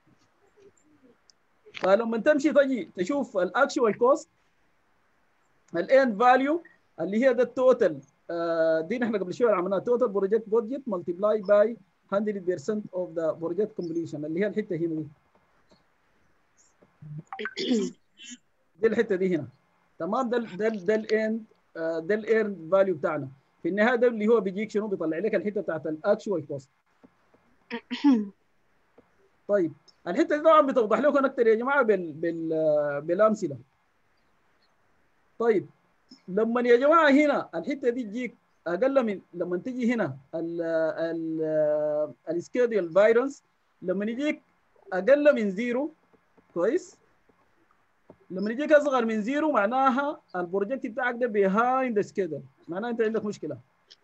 فلما تمشي تجي تشوف الاكشوال كوست الاند فاليو اللي هي ده التوتال دي نحن قبل شويه عملناها توتال بروجكت بودجت ملتبلاي باي 100% اوف ذا بروجكت كومبليشن اللي هي الحته هنا دي دي الحته دي هنا تمام ده ال- ده ال- ده الاند ده الايرن فاليو بتاعنا في النهايه ده اللي هو بيجيك شنو بيطلع لك الحته بتاعت الاكشوال كوست طيب الحته دي طبعا بتوضح لكم اكثر يا جماعه بال بال بالامثله طيب لما يا جماعه هنا الحته دي تجيك اقل من لما تجي هنا ال ال السكيدول فايرنس لما يجيك اقل من زيرو كويس لما يجيك اصغر من زيرو معناها البروجكت بتاعك ده بيهايند سكيدول معناها انت عندك مشكله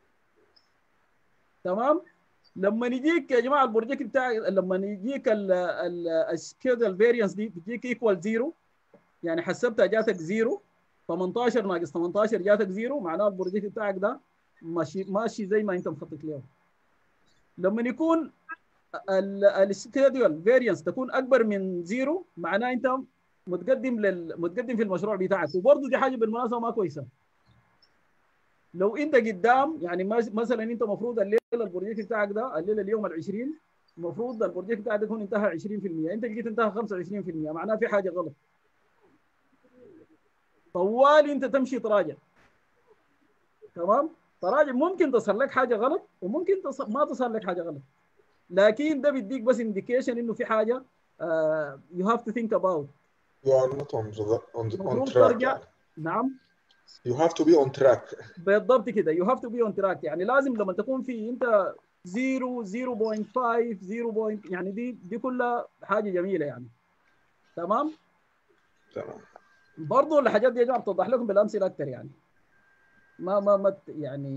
تمام لما يجيك يا جماعه البروجكت بتاعك لما يجيك السكيدول فيرينس دي بتجيك ايكوال زيرو يعني حسبتها جاتك زيرو 18 ناقص 18 جاتك زيرو معناه البروجكت بتاعك ده ماشي ماشي زي ما انت مخطط له لما يكون السكيدول فيرينس تكون اكبر من زيرو معناه انت متقدم لل متقدم في المشروع بتاعك وبرضه دي حاجه بالمناسبه ما كويسه لو انت قدام يعني مس- مثلا انت المفروض الليله البروجكت بتاعك ده الليله اليوم ال 20 المفروض البروجكت بتاعك ده يكون انتهى 20% انت جيت انتهى 25% معناه في حاجه غلط طوالي انت تمشي تراجع تمام تراجع ممكن تصل لك حاجه غلط وممكن تصل ما تصل لك حاجه غلط لكن ده بيديك بس انديكيشن انه في حاجه يو هاف تو ثينك اباوت You are not on, the, on, the, on المفروض track ترجع يعني. نعم You have to be on track بالضبط كده يو هاف تو بي اون تراك يعني لازم لما تكون في انت 0 0.5 0. point يعني دي دي كلها حاجه جميله يعني تمام تمام برضه الحاجات دي يا جماعه بتوضح لكم بالامثله اكثر يعني ما ما ما ت- يعني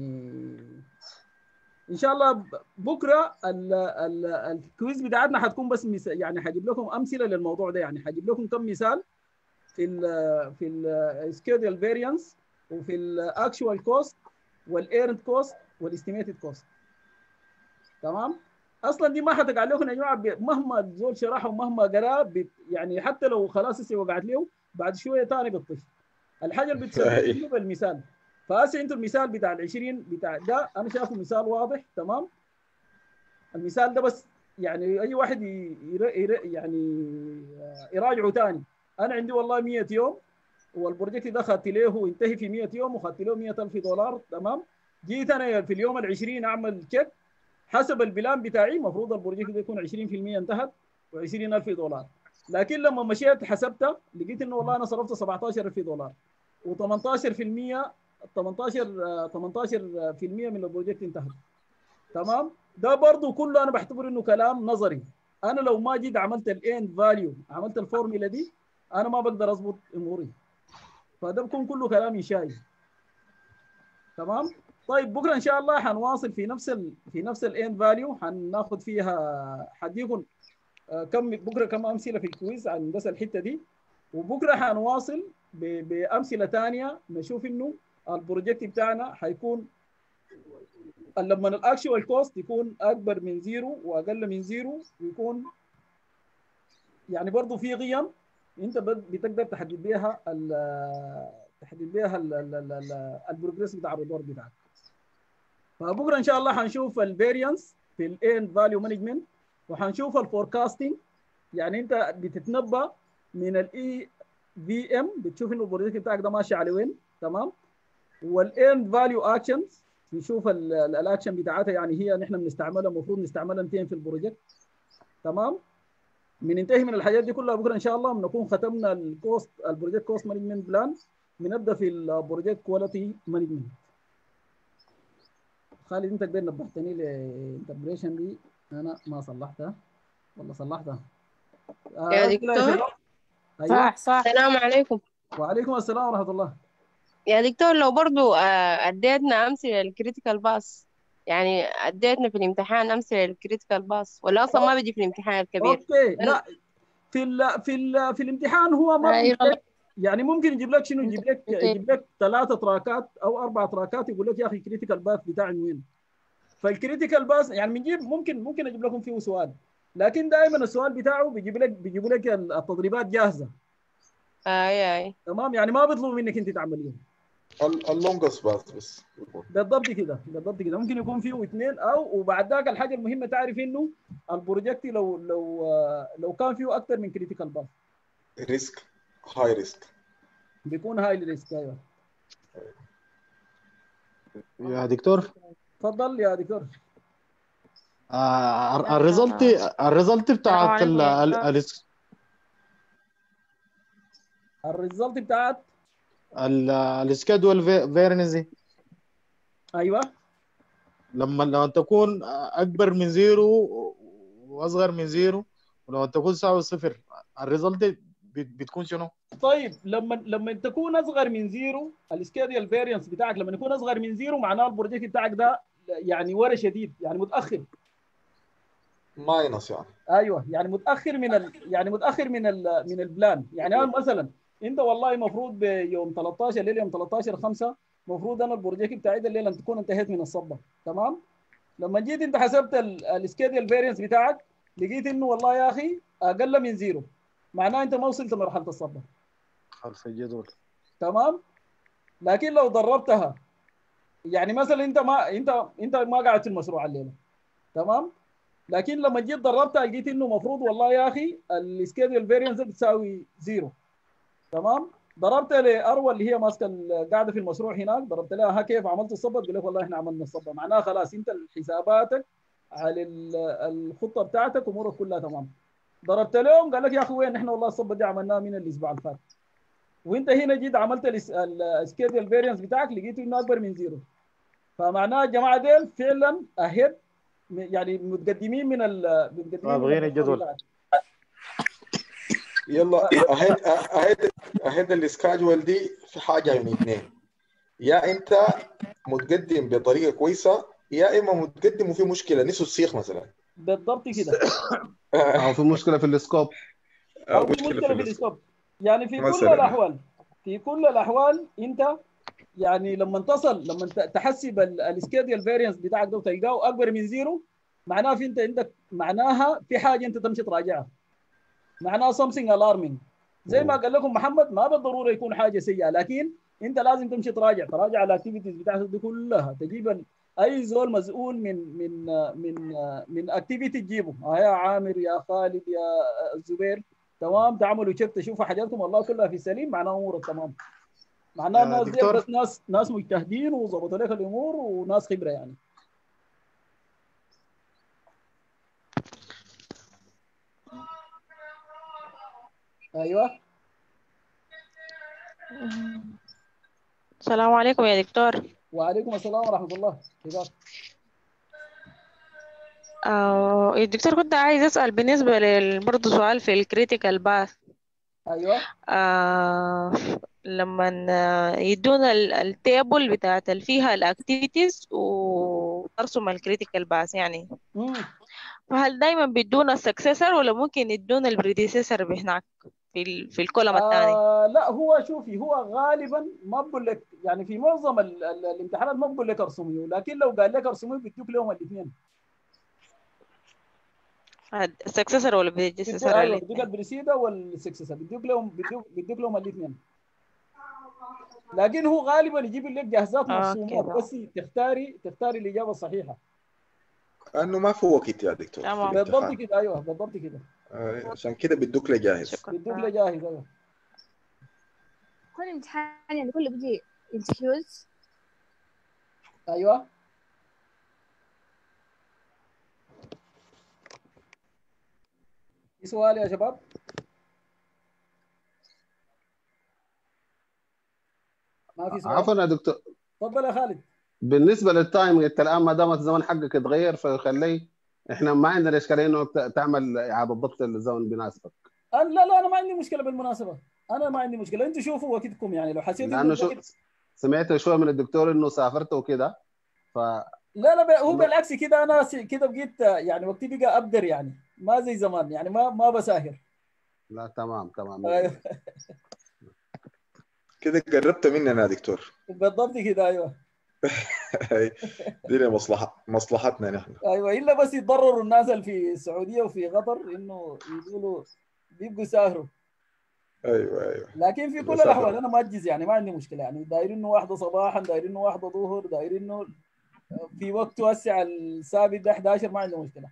ان شاء الله ب- بكره ال ال الكويز بتاعتنا حتكون بس مس- يعني حجيب لكم امثله للموضوع ده يعني حجيب لكم كم مثال في ال في السكيدول فاريانس وفي الاكشوال كوست والايرنت كوست والاستيميتد كوست تمام اصلا دي ما حتقع لكم يا جماعه ب- مهما الزول شرحه ومهما قراه بت- يعني حتى لو خلاص هسه وقعت له بعد شويه ثاني بتطيش الحاجه اللي أي. بتسوي بالمثال فهسه انتوا المثال بتاع ال 20 بتاع ده انا شايفه مثال واضح تمام المثال ده بس يعني اي واحد ي- ير- ير- يعني آه، يراجعه ثاني انا عندي والله 100 يوم والبروجكت ده اخذت له انتهي في 100 يوم واخذت له 100000 دولار تمام جيت انا في اليوم ال 20 اعمل تشيك حسب البلان بتاعي المفروض البروجكت ده يكون 20% انتهت و20000 دولار لكن لما مشيت حسبتها لقيت انه والله انا صرفت 17000 دولار و18% 18 آه، 18% من البروجكت انتهت تمام ده برضه كله انا بعتبر انه كلام نظري انا لو ما جيت عملت الاند فاليو عملت الفورميلا دي انا ما بقدر اضبط اموري فده بكون كله كلام انشائي تمام طيب بكره ان شاء الله حنواصل في نفس ال... في نفس الاند فاليو حناخد فيها حديكم آه، كم بكره كم امثله في الكويز عن بس الحته دي وبكره حنواصل ب... بامثله ثانيه نشوف انه البروجكت بتاعنا حيكون لما الاكشوال كوست يكون اكبر من زيرو واقل من زيرو ويكون يعني برضه في قيم انت بد- بتقدر تحدد بيها ال- تحدد بيها ال- ال- ال- ال- البروجريس بتاع الريبورت بتاعك فبكره ان شاء الله حنشوف الفاريانس في الاند فاليو مانجمنت وحنشوف الفوركاستنج يعني انت بتتنبا من الاي في ام بتشوف انه البروجكت بتاعك ده ماشي على وين تمام والاند فاليو اكشنز نشوف ال- ال- الاكشن بتاعتها يعني هي نحن بنستعملها المفروض نستعملها 200 في البروجكت تمام بننتهي من الحاجات دي كلها بكره ان شاء الله بنكون ختمنا الكوست البروجكت كوست مانجمنت بلان بنبدا في البروجكت كواليتي مانجمنت خالد انت قبل نبهتني للانتجريشن دي انا ما صلحتها ولا صلحتها آه، يا أسئلة دكتور. شباب؟ أيوة. صح صح السلام عليكم وعليكم السلام ورحمه الله يا دكتور لو برضو آه، أديتنا أمثلة للكريتيكال باس يعني أديتنا في الامتحان أمثلة للكريتيكال باس ولا أصلا ما بيجي في الامتحان الكبير اوكي لا في ال في ال في الامتحان هو ما أيوة. بيجيب لك- يعني ممكن يجيب لك شنو يجيب لك أوكي. يجيب لك ثلاثه تراكات او اربع تراكات يقول لك يا اخي الكريتيكال باث بتاعي وين فالكريتيكال باث يعني بنجيب ممكن ممكن اجيب لكم فيه سؤال لكن دائما السؤال بتاعه بيجيب لك بيجيبوا لك التدريبات جاهزه أي أي تمام يعني ما بيطلبوا منك انت تعمليها اللونجست باث بس بالضبط كده بالضبط كده ممكن يكون فيه اثنين او وبعد ذاك الحاجه المهمه تعرف انه البروجكت لو لو آه، لو كان فيه اكثر من كريتيكال باث ريسك هاي ريسك بيكون هاي ريسك ايوه يا دكتور تفضل يا دكتور آه، ال- الريزلت الريزلت بتاعت ال- ال- ال- الريزلت بتاعت ال- السكادول فيرنزي ايوه لما لما تكون اكبر من زيرو واصغر من زيرو ولما تكون تساوي صفر الريزلت بت- بتكون شنو؟ طيب لما لما تكون اصغر من زيرو السكيديال فاريانس بتاعك لما يكون اصغر من زيرو معناه البروجكت بتاعك ده يعني ورا شديد يعني متاخر ماينس يعني ايوه يعني متاخر من ال... يعني متاخر من ال... من البلان يعني انا مثلا انت والله المفروض بيوم 13 ليله يوم 13 5 المفروض انا البروجكت بتاعي ده الليله تكون انتهيت من الصبه تمام لما جيت انت حسبت السكيديال فاريانس بتاعك لقيت انه والله يا اخي اقل من زيرو معناه انت ما وصلت مرحله الصبه خلف الجدول تمام لكن لو دربتها يعني مثلا انت ما انت انت ما قاعد في المشروع الليله تمام لكن لما جيت دربتها لقيت انه المفروض والله يا اخي السكيدول فاريانس بتساوي زيرو تمام ضربت لاروى اللي هي ماسكه ال- قاعده في المشروع هناك ضربت لها ها كيف عملت الصبه تقول لك والله احنا عملنا الصبه معناها خلاص انت حساباتك على ال- الخطه بتاعتك امورك كلها تمام ضربت لهم قال لك يا اخي وين احنا والله الصبه دي عملناها من الاسبوع اللي فات وانت هنا جيت عملت السكيدول فيرينس بتاعك لقيته انه اكبر من زيرو فمعناها الجماعه ديل فعلا اهيد يعني متقدمين من ال متقدمين من بغينا المشروع الجدول. بتاعك. يلا اهيد اهيد اهيد السكاجوال دي في حاجه من اثنين يا انت متقدم بطريقه كويسه يا اما متقدم وفي مشكله نسوا السيخ مثلا بالضبط كده او في مشكله في السكوب او في مشكله في الاسكوب يعني في كل مثلاً. الاحوال في كل الاحوال انت يعني لما تصل لما ت- تحسب السكيدول فارينس بتاعك ده وتلقاه اكبر من زيرو معناها في انت عندك معناها في حاجه انت تمشي تراجعها معناها something alarming زي ما قال لكم محمد ما بالضروره يكون حاجه سيئه لكن انت لازم تمشي تراجع تراجع الاكتيفيتيز بتاعتك دي كلها تجيب ال- اي زول مسؤول من من من من اكتيفيتي تجيبه آه يا عامر يا خالد يا الزبير تمام تعملوا تشيك تشوفوا حاجاتكم والله كلها في سليم معناها امورك تمام معناها يا الناس دي دكتور. بس ناس ناس مجتهدين وظبطوا لك الامور وناس خبره يعني ايوه السلام عليكم يا دكتور وعليكم السلام ورحمه الله كيفك آه يا دكتور كنت عايز أسأل بالنسبة لل- برضه سؤال في الكريتيكال باث ايوه آه لما آه، يدونا ال- التيبل بتاعت اللي فيها الاكتيفيتيز وترسم الكريتيكال باث يعني مم. فهل دايما بيدونا السكسسر ولا ممكن يدونا البريديسيسر هناك في ال في الكولم الثاني آه لا هو شوفي هو غالبا ما بقول لك يعني في معظم ال ال الامتحانات ما بقول لك ارسميه لكن لو قال لك ارسميه بيدوك لهم الاثنين السكسسر ولا البريديسيسر ايوه بيدوك البريسيدا والسكسسر بيدوك لهم بيدوك بيدوك لهم الاثنين لكن هو غالبا يجيب لك جاهزات آه، مرسومات كده. بس تختاري تختاري الاجابه الصحيحه انه ما في وقت يا دكتور في تمام. بالضبط الامتحان كده ايوه بالضبط كده آه، عشان كده بدوك له جاهز شكرا بيدوك له جاهز ايوه كل امتحان يعني كله بيجي انترفيوز ايوه في سؤال يا شباب ما في سؤال عفوا يا دكتور تفضل يا خالد بالنسبه للتايم انت الان ما دام الزمن حقك اتغير فخليه احنا ما عندنا اشكاليه انه ت- تعمل اعاده ضبط الزمن بيناسبك أنا لا لا انا ما عندي مشكله بالمناسبه انا ما عندي مشكله انتوا شوفوا وقتكم يعني لو حسيتوا لانه انه شو الوقت سمعت شويه من الدكتور انه سافرت وكده ف لا لا ب- هو بالعكس كده انا س- كده بقيت يعني وقتي بقى ابدر يعني ما زي زمان يعني ما ما بساهر لا تمام تمام أيوة. كده قربت مننا يا دكتور بالضبط كده ايوه دي لي مصلحة مصلحتنا نحن ايوه الا بس يتضرروا الناس اللي في السعوديه وفي قطر انه يقولوا بيبقوا ساهروا ايوه ايوه لكن في كل بسافر. الاحوال انا ما اجز يعني ما عندي مشكله يعني دايرين انه واحده صباحا دايرين انه واحده ظهر دايرين انه في وقت توسع الثابت ده 11 ما عندي مشكله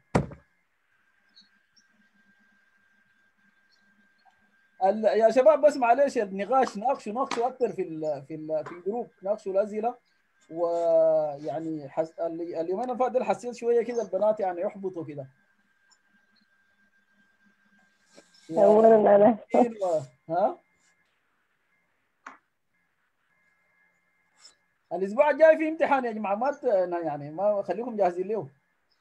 ال- يا شباب بس معلش النقاش ناقشوا ناقشوا اكثر في ال في ال في الجروب ناقشوا الاسئله ويعني حس... ال- اليومين اللي فاتوا دول حسيت شويه كده البنات يعني يحبطوا كده يا أولا أنا و- ها الاسبوع الجاي في امتحان يا جماعه ما ت- يعني ما خليكم جاهزين له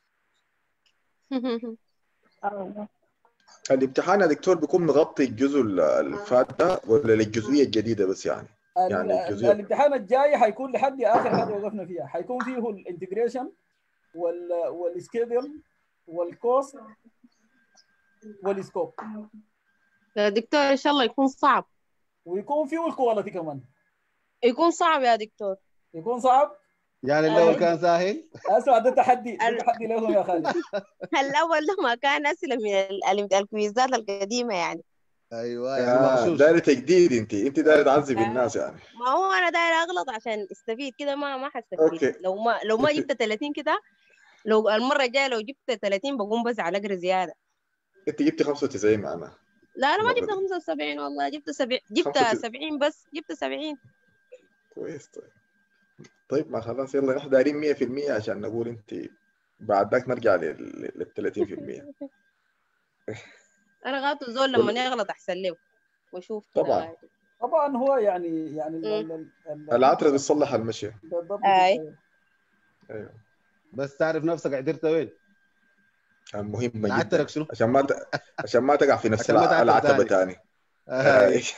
الامتحان يا دكتور بيكون مغطي الجزء اللي فات ده ولا للجزئية الجديدة بس يعني ال- يعني الجزئية الامتحان الجاي حيكون لحد اخر حاجه وقفنا فيها حيكون فيه الانتجريشن وال والسكيدول والكوست والسكوب يا دكتور ان شاء الله يكون صعب ويكون فيه الكواليتي كمان يكون صعب يا دكتور يكون صعب يعني الاول كان سهل اسمع ده تحدي ده تحدي لهم يا خالد الاول ده ما كان اسئله من ال- ال- الكويزات القديمه يعني ايوه يعني آه مغشوش دايرة تجديد انت انت دايرة تعذب الناس يعني ما هو انا دايره اغلط عشان استفيد كده ما ما حستفيد أوكي. لو ما لو ما أوكي. جبت 30 كده لو المره الجايه لو جبت 30 بقوم بزعل اقرا زياده انت جبتي 95 معنا لا انا ما المرة جبت دي 75 والله جبت سبع جبت خمسة 70 بس جبت 70 كويس طيب طيب ما خلاص يلا نحن دايرين 100% عشان نقول انت بعد ذاك نرجع لل لل 30% انا غايته الزول لما يغلط احسن له واشوف كده طبعا غايته. طبعا هو يعني يعني ال- مم. ال- ال- العترة بتصلح المشي بالضبط اي ايوه بس تعرف نفسك عدرت وين مهمة نعترك جدا شنو عشان ما ت... عشان ما تقع في نفس عشان ما الع- تعتر العتبة تاني. تاني آه. أي.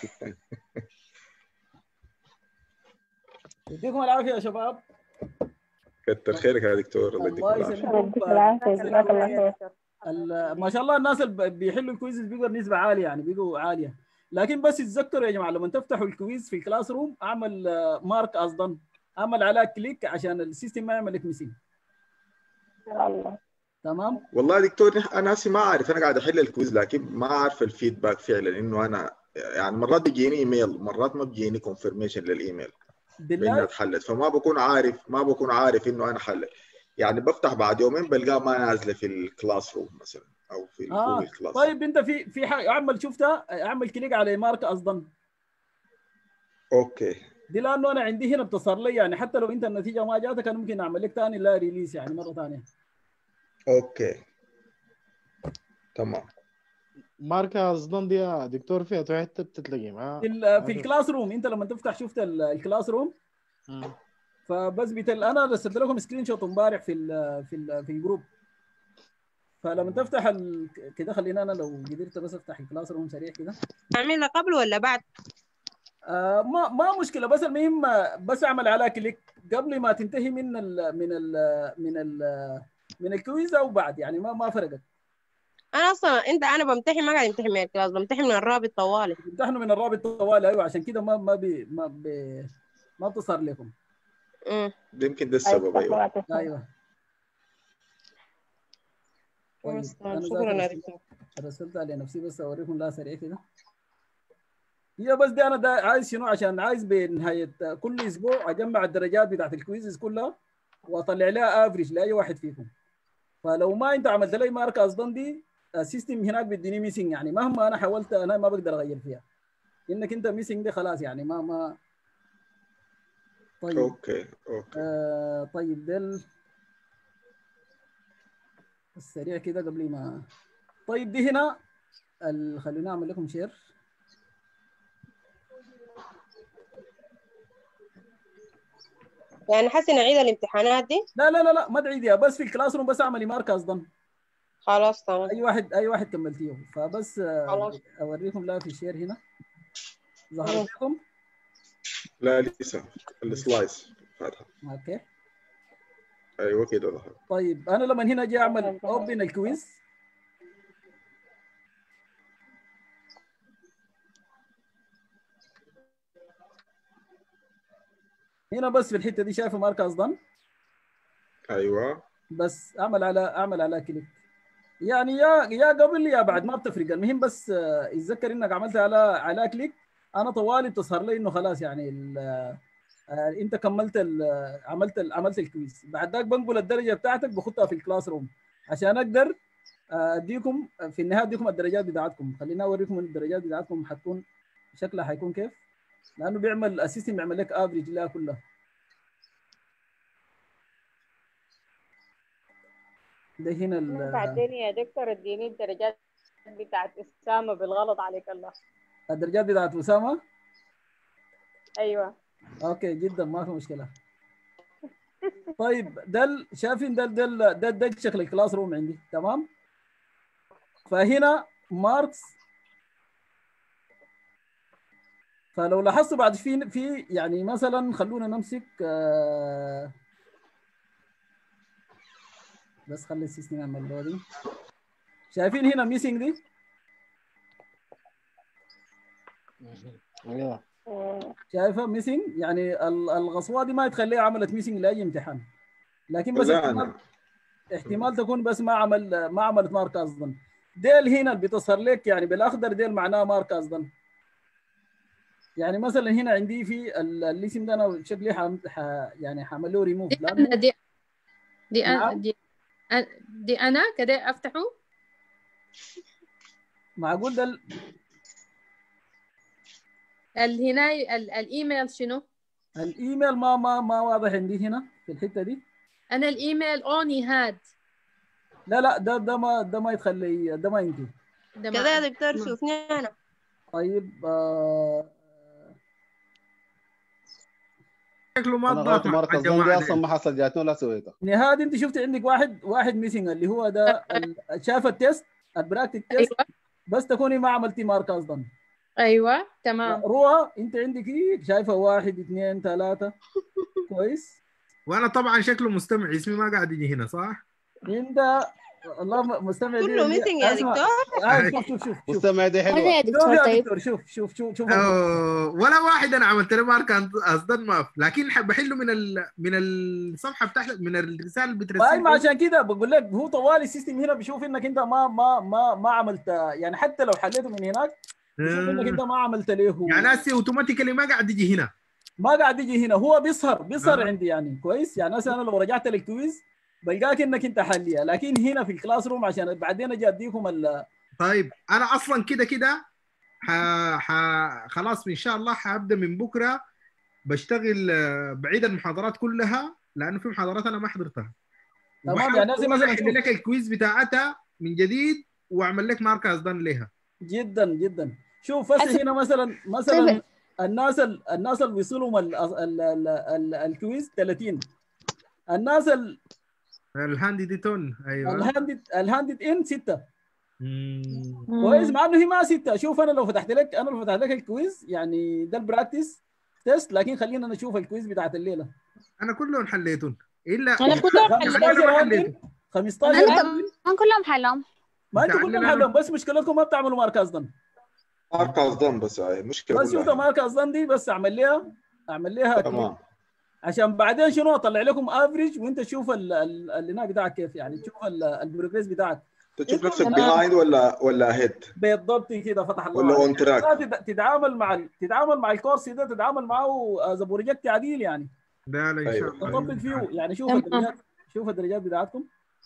يديكم العافيه يا شباب كتر خيرك يا دكتور الله يديك الله العافية يسلمكم يديك العافية جزاك الله خير ال- ما شاء الله الناس اللي بيحلوا الكويز بيقوا نسبه عاليه يعني بيقوا عاليه لكن بس تتذكروا يا جماعه لما تفتحوا الكويز في الكلاس روم اعمل آه، مارك اصلا اعمل عليها كليك عشان السيستم ما يعمل لك ميسنج إن شاء الله تمام والله يا دكتور نح- انا هسي ما اعرف انا قاعد احل الكويز لكن ما اعرف الفيدباك فعلا انه انا يعني مرات بيجيني ايميل مرات ما بيجيني كونفirmation للايميل بانها بالله اتحلت فما بكون عارف ما بكون عارف انه انا حلت يعني بفتح بعد يومين بلقاها ما نازله في الكلاس روم مثلا او في اه جوجل كلاس طيب انت في في حاجه اعمل شفتها اعمل كليك على مارك اصلا اوكي دي لانه انا عندي هنا بتصير لي يعني حتى لو انت النتيجه ما جاتك انا ممكن اعمل لك ثاني لا ريليس يعني مره ثانيه اوكي تمام ماركة اصلا دي يا دكتور فيها تو حته بتتلاقي ما في ال- في الكلاس روم انت لما تفتح شفت ال- الكلاس روم مم. فبس بتل انا رسلت لكم سكرين شوت امبارح في ال في ال في الجروب فلما تفتح ال... كده خلينا انا لو قدرت بس افتح الكلاس روم سريع كده اعملها قبل ولا بعد آه ما ما مشكله بس المهم آه، بس اعمل عليها كليك قبل ما تنتهي من ال من ال من ال من الكويز او بعد يعني ما ما فرقت انا اصلا انت انا بمتحن ما قاعد امتحن من الكلاس بمتحن من الرابط طوالي امتحنوا من الرابط طوالي ايوه عشان كده ما ما بي ما بي ما بتصير لكم امم يمكن ده السبب ايوه ايوه طيب خلاص، تمام. انا شكرا يا ذاك دكتور رسلتها لنفسي بس اوريكم لا سريع كده هي بس دي انا دا عايز شنو عشان عايز بنهايه كل اسبوع اجمع الدرجات بتاعت الكويزز كلها واطلع لها افريج لاي واحد فيكم فلو ما انت عملت لي ماركه اصلا دي السيستم هناك بيديني ميسنج يعني مهما انا حاولت انا ما بقدر اغير فيها انك انت ميسنج دي خلاص يعني ما ما طيب اوكي اوكي آه طيب دل السريع كده قبل ما طيب دي هنا ال... خليني اعمل لكم شير يعني حسن اعيد الامتحانات دي لا لا لا لا ما تعيديها بس في الكلاس روم بس اعملي ماركه اصلا خلاص تمام اي واحد اي واحد كملتيه فبس آه، خلاص. اوريكم لا في الشير هنا ظهرت لكم لا لسه السلايس فاتحه اوكي ايوه كده ظهر طيب انا لما هنا اجي اعمل اوبن الكويز هنا بس في الحته دي شايفه ماركه اصلا ايوه بس اعمل على اعمل على كليك يعني يا يا قبل يا بعد ما بتفرق المهم بس آه، اتذكر انك عملت على على كليك انا طوالي بتظهر لي انه خلاص يعني ال- آه، انت كملت ال- عملت ال- عملت الكويز بعد ذاك بنقل الدرجه بتاعتك بخطها في الكلاس روم عشان اقدر آه، اديكم في النهايه اديكم الدرجات بتاعتكم خليني اوريكم الدرجات بتاعتكم حتكون شكلها حيكون كيف لانه بيعمل السيستم بيعمل لك افريج لها كلها ده هنا ال- بعدين يا دكتور اديني الدرجات بتاعت اسامه بالغلط عليك الله الدرجات بتاعت اسامه ايوه اوكي جدا ما في مشكله طيب ده ال- شايفين ده ده ده, ده شكل الكلاس روم عندي تمام فهنا ماركس فلو لاحظتوا بعد في في يعني مثلا خلونا نمسك آه، بس خلي السيستم يعمل لودينج شايفين هنا ميسنج دي ايوه شايفه ميسنج يعني ال- الغصوه دي ما تخليها عملت ميسنج لاي امتحان لكن بس لا، احتمال احتمال تكون بس ما عمل ما عملت مارك اصلا ديل هنا اللي بيتصل لك يعني بالاخضر ديل معناه مارك اصلا يعني مثلا هنا عندي في ال- الاسم ده انا شكلي حم... ح... يعني حعمل له ريموف دي لانه أنا دي دي أنا نعم. دي, أنا- دي أنا كده أفتحه معقول ده ال- ال- هنا ال- الايميل شنو؟ الايميل ما ما ما واضح عندي هنا في الحته دي انا الايميل اوني هاد لا لا ده ده ما ده ما يدخل لي ده ما يمكن ده كده يا دكتور شوفني انا طيب آه شكله ما انا اتضاف غيرت مع مركز ضم الجماعه دي اصلا دي. ما حصل جاتني ولا سويتها نهاد انت شفت عندك واحد واحد ميسنج اللي هو ده ال- شاف التيست البراكتيك تيست بس تكوني ما عملتي مارك اصلا ايوه تمام روى انت عندك ايه شايفه واحد اثنين ثلاثه كويس وانا طبعا شكله مستمع اسمي ما قاعد يجي هنا صح؟ انت والله م- مستمع دي- كله دي- missing يا اسمع. دكتور. آه، شوف شوف شوف شوف مستمع دي حلوه هذا يا شوف دكتور يا طيب دكتور شوف شوف شوف شوف أوه، ولا واحد انا عملت له مارك اصلا ما في. لكن ح- بحله من ال... من الصفحه بتاعت من الرساله اللي ما ما بترسل عشان كده بقول لك هو طوالي السيستم هنا بيشوف انك انت ما ما ما ما عملت يعني حتى لو حليته من هناك بيشوف انك انت ما عملت له يعني هسه اوتوماتيكلي ما قاعد يجي هنا ما قاعد يجي هنا هو بيسهر بيسهر آه. عندي يعني كويس يعني مثلا انا لو رجعت للكويز بلقاك انك انت حليها لكن هنا في الكلاس روم عشان بعدين اجي اديكم ال- طيب انا اصلا كده كده ح... ح... خلاص ان شاء الله حابدا من بكره بشتغل آه، بعيد المحاضرات كلها لانه في محاضرات انا ما حضرتها تمام وبحاول يعني لازم مثلا احل لك الكويز بتاعتها من جديد واعمل لك ماركه دان لها جدا جدا شوف هسه هنا مثلا مثلا الناس ال- الناس اللي بيصلهم ال- ال- ال- ال- الكويز 30 الناس ال- الهاندي دي تون ايوه الهاندد الهاندد ان 6 مم. كويس مع انه هي ما ستة شوف انا لو فتحت لك انا لو فتحت لك الكويز يعني ده البراكتس تيست لكن خلينا نشوف الكويز بتاعت الليله انا كلهم حليتهم الا أنا كلهم يعني حليتهم. أنا ما حليتهم 15 أنا واحد. كمان كلهم حلهم ما انتوا أنت كلهم علمنا- حلهم بس مشكلتكم ما بتعملوا مارك اصلا مارك اصلا بس هاي مشكله بس شفت كلها مارك اصلا دي بس اعمل لها اعمل لها تمام عشان بعدين شنو اطلع لكم افريج وانت تشوف ال- ال- اللي هناك بتاعك كيف يعني تشوف ال- البروجريس بتاعك تشوف إنتوا نفسك الآن- بيهايند ولا ولا هيد بالضبط كده فتح الله ولا عليك. اون تراك لا تد- تتعامل مع ال- تتعامل مع الكورس ده تتعامل معه از بروجكت عديل يعني لا لا ان شاء أيوة. الله تطبق فيه يعني شوف تمام. الدرجات شوف الدرجات بتاعتكم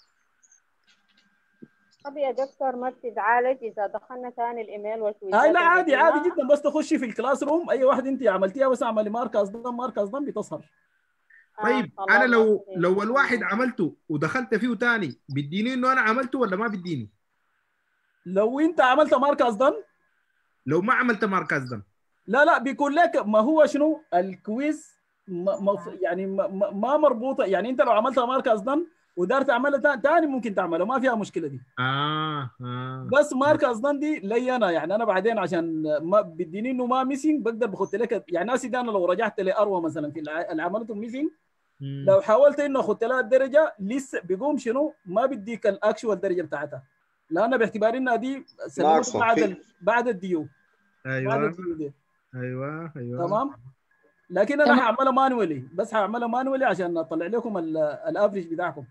طب يا دكتور ما بتتعالج اذا دخلنا ثاني الايميل والكويزات هاي لا اللي عادي جينا؟ عادي جدا بس تخشي في الكلاس روم اي واحد انت عملتيها بس اعملي مارك اصلا مارك اصلا بتظهر آه، طيب خلاص، انا لو أوكي. لو الواحد عملته ودخلت فيه تاني بيديني انه انا عملته ولا ما بيديني لو انت عملت مارك اصلا لو ما عملت مارك اصلا لا لا بيكون لك ما هو شنو الكويز ما ما- يعني ما, ما- ما مربوطه يعني انت لو عملتها مارك اصلا ودار تعملها تا- تاني ممكن تعملها ما فيها مشكله دي اه اه بس مارك اصلا دي لي انا يعني انا بعدين عشان ما بديني انه ما ميسنج بقدر بخط لك يعني ناسي ده انا لو رجعت لاروى مثلا في الع- اللي عملته ميسنج مم. لو حاولت انه اخذت لها الدرجه لسه بيقوم شنو ما بديك الاكشوال درجه بتاعتها لانها باعتبار انها دي سلمت ناقصة. بعد في- ال... بعد الديو بعد ايوه الديو دي ايوه ايوه تمام لكن انا تمام. هعملها مانولي بس هعملها مانولي عشان اطلع لكم ال- الافريج بتاعكم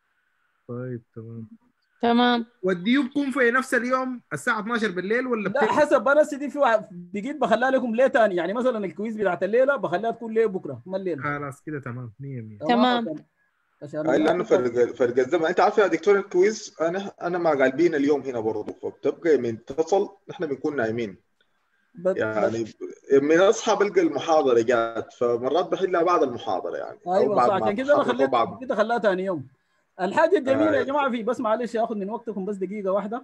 طيب تمام تمام والديو بكون في نفس اليوم الساعه 12 بالليل ولا لا بتبقى- حسب انا دي في واحد بقيت بخليها لكم ليه تاني يعني مثلا الكويز بتاعت الليله بخليها تكون ليه بكره ما الليله خلاص كده تمام 100 100 تمام. عشان- عشان هاي لانه فرق فرق الزمن انت عارف يا دكتور الكويز انا انا مع قلبين اليوم هنا برضه فبتبقى من تصل نحن بنكون نايمين بت- يعني من اصحى بلقى المحاضره جات فمرات بحلها بعد المحاضره يعني أو ايوه بعد صح ما عشان كده انا أخلص خليت بعد كده خلاها ثاني يوم الحاجه الجميله يا آه. جماعه في بس معلش اخذ من وقتكم بس دقيقه واحده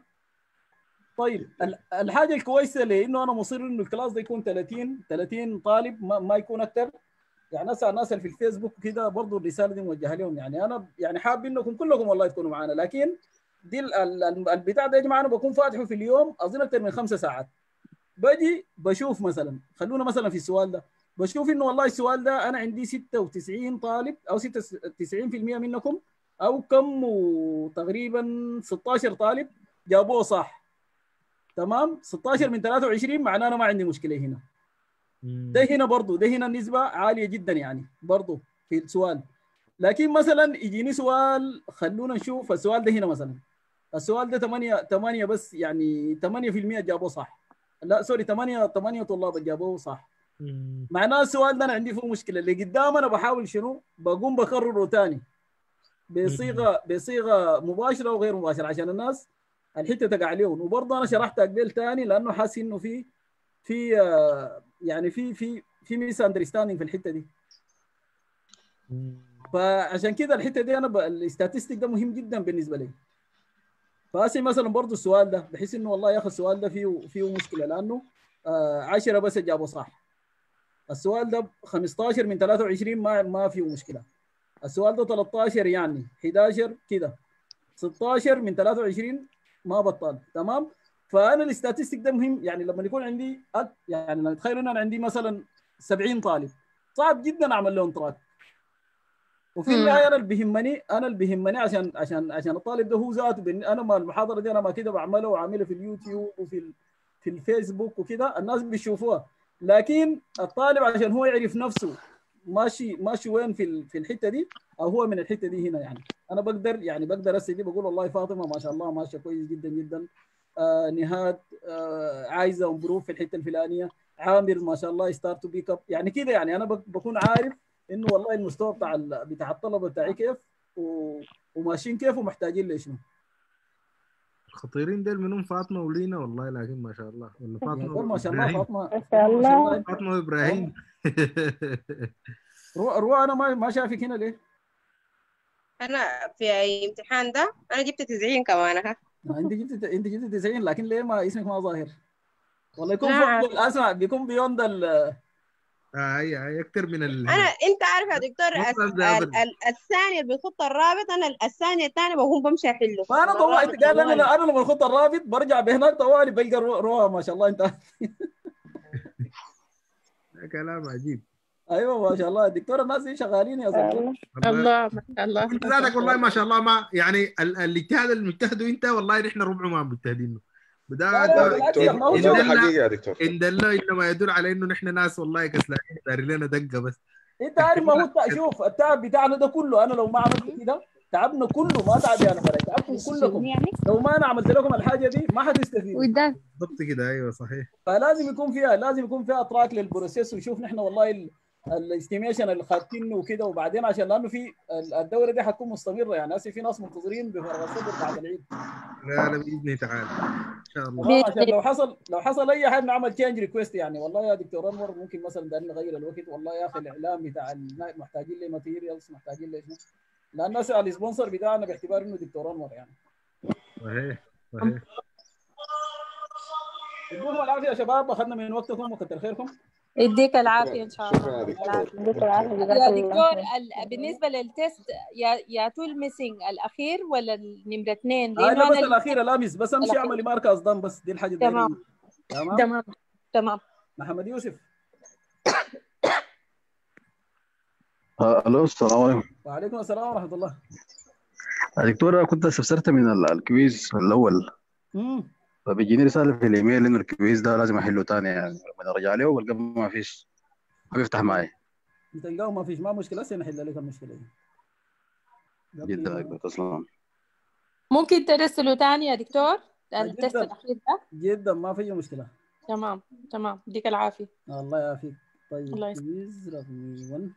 طيب ال- الحاجه الكويسه لانه انا مصر انه الكلاس ده يكون 30 30 طالب ما, ما يكون اكثر يعني هسه الناس اللي في الفيسبوك كده برضه الرساله دي موجهه لهم يعني انا يعني حابب انكم كلكم والله تكونوا معنا لكن دي ال- ال- البتاع ده يا جماعه انا بكون فاتحه في اليوم اظن اكثر من خمسة ساعات باجي بشوف مثلا خلونا مثلا في السؤال ده بشوف انه والله السؤال ده انا عندي 96 طالب او 96% منكم او كم تقريبا 16 طالب جابوه صح تمام 16 من 23 معناه انا ما عندي مشكله هنا ده هنا برضو ده هنا النسبه عاليه جدا يعني برضو في السؤال لكن مثلا يجيني سؤال خلونا نشوف السؤال ده هنا مثلا السؤال ده 8 8 بس يعني 8% جابوه صح لا سوري 8 8 طلاب جابوه صح معناه السؤال ده انا عندي فيه مشكله اللي قدام انا بحاول شنو بقوم بكرره ثاني بصيغه بصيغه مباشره وغير مباشره عشان الناس الحته تقع عليهم وبرضه انا شرحت قبل ثاني لانه حاسس انه في في آه، يعني في في في ميس اندرستاندينج في الحته دي فعشان كده الحته دي انا ب... الاستاتستيك ده مهم جدا بالنسبه لي فاسي مثلا برضه السؤال ده بحس انه والله يا اخي السؤال ده فيه فيه مشكله لانه آه 10 بس جابوا صح السؤال ده 15 من 23 ما ما فيه مشكله السؤال ده 13 يعني 11 كده 16 من 23 ما بطال تمام فانا الاستاتستيك ده مهم يعني لما يكون عندي أك- يعني لما تخيل ان انا عندي مثلا 70 طالب صعب جدا اعمل لهم تراك وفي مم. النهايه انا اللي بيهمني انا اللي بيهمني عشان عشان عشان الطالب ده هو ذاته بإن انا ما المحاضره دي انا ما كده بعملها وعاملها في اليوتيوب وفي ال- في الفيسبوك وكده الناس بيشوفوها لكن الطالب عشان هو يعرف نفسه ماشي ماشي وين في ال- في الحته دي او هو من الحته دي هنا يعني انا بقدر يعني بقدر هسه دي بقول والله فاطمه ما شاء الله ماشيه كويس جدا جدا آه نهاد آه عايزه امبروف في الحته الفلانيه عامر ما شاء الله ستارت تو بيك اب يعني كده يعني انا بك- بكون عارف انه والله المستوى بتاع ال- بتاع الطلبه بتاعي كيف و... وماشيين كيف ومحتاجين لشنو الخطيرين ديل منهم فاطمه ولينا والله لكن ما شاء الله ولا يا فاطمه زول ما شاء الله وإبراهيم. فاطمه ما شاء الله فاطمه وابراهيم روح روح انا ما ما شايفك هنا ليه؟ انا في أي امتحان ده انا جبت 90 كمان ها ما انت جبت انت جبت 90 لكن ليه ما اسمك ما ظاهر؟ والله يكون نعم. فوق اسمع بيكون بيوند ال آه اي اي اكثر من ال انا انت عارف يا دكتور مو الس- فاهم ده أبداً. ال- ال- الثاني اللي بيخط الرابط انا الثانيه الثانيه بكون بمشي احله ما انا أنا طوالي الرابط قال طوالي. انا انا لما اخط الرابط برجع بهناك طوالي بلقى رو- روها ما شاء الله انت كلام عجيب ايوه ما شاء الله الدكتور الناس دي شغالين يا زلمه الله ما شاء الله انت ذاتك والله ما شاء الله ما يعني ال- الاجتهاد اللي مجتهده انت والله نحن ربع ما مجتهدينه لا، بدأ لا، بالعكس يا أخي، ما هو إن شغل. دل- حقيقة يا دكتور ان دل انما يدل على انه نحن ناس والله كسلانين داري لنا دقه بس انت عارف ما هو التع- شوف التعب بتاعنا ده كله انا لو ما عملت كده تعبنا كله ما تعبي انا ولا تعبكم كلكم يعني لو ما انا عملت لكم الحاجه دي ما حتستفيدوا وده بالضبط كده ايوه صحيح فلازم يكون فيها لازم يكون فيها تراك للبروسيس ونشوف نحن والله ال- الاستيميشن اللي خاتينه وكده وبعدين عشان لانه في ال- الدوره دي حتكون مستمره يعني هسه في ناس منتظرين بفارغ الصبر بعد العيد لا لا باذن تعالى ان شاء الله تمام عشان لو حصل لو حصل اي حاجه نعمل تشينج ريكويست يعني والله يا دكتور انور ممكن مثلا دارين نغير الوقت والله يا اخي الاعلام بتاع النا- محتاجين لي ماتيريالز محتاجين لي شنو لان هسه السبونسر بتاعنا باعتبار انه دكتور انور يعني صحيح صحيح يديكم العافيه يا شباب اخذنا من وقتكم وكتر خيركم يديك العافية إن شاء شكرا الله يا دكتور يديك العافية يا جزاك الله دكتور خير. ال- بالنسبة للتست يا يا تول ميسنج الأخير ولا النمرة اثنين؟ هاي لأنه بس أنا الاخيره لامس بس امشي الأخير. اعملي ماركه اصدام بس دي الحاجه الدايرة تمام دي. تمام تمام تمام محمد يوسف آه، الو السلام عليكم وعليكم السلام ورحمه الله يا دكتور أنا كنت استفسرت من ال- الكويز الاول امم فبيجيني رساله في الايميل انه الكويز ده لازم احله تاني يعني لما ارجع له بلقى ما فيش ما بيفتح معي تلقاه ما فيش ما مشكله هسه نحل لك المشكله دي قبل جدا يا ما- دكتور تسلم ممكن ترسله تاني يا دكتور التست جدا. الأخير ده جدا ما في مشكله تمام تمام يديك العافية الله يعافيك طيب الله يسلمك. كويز رقم 1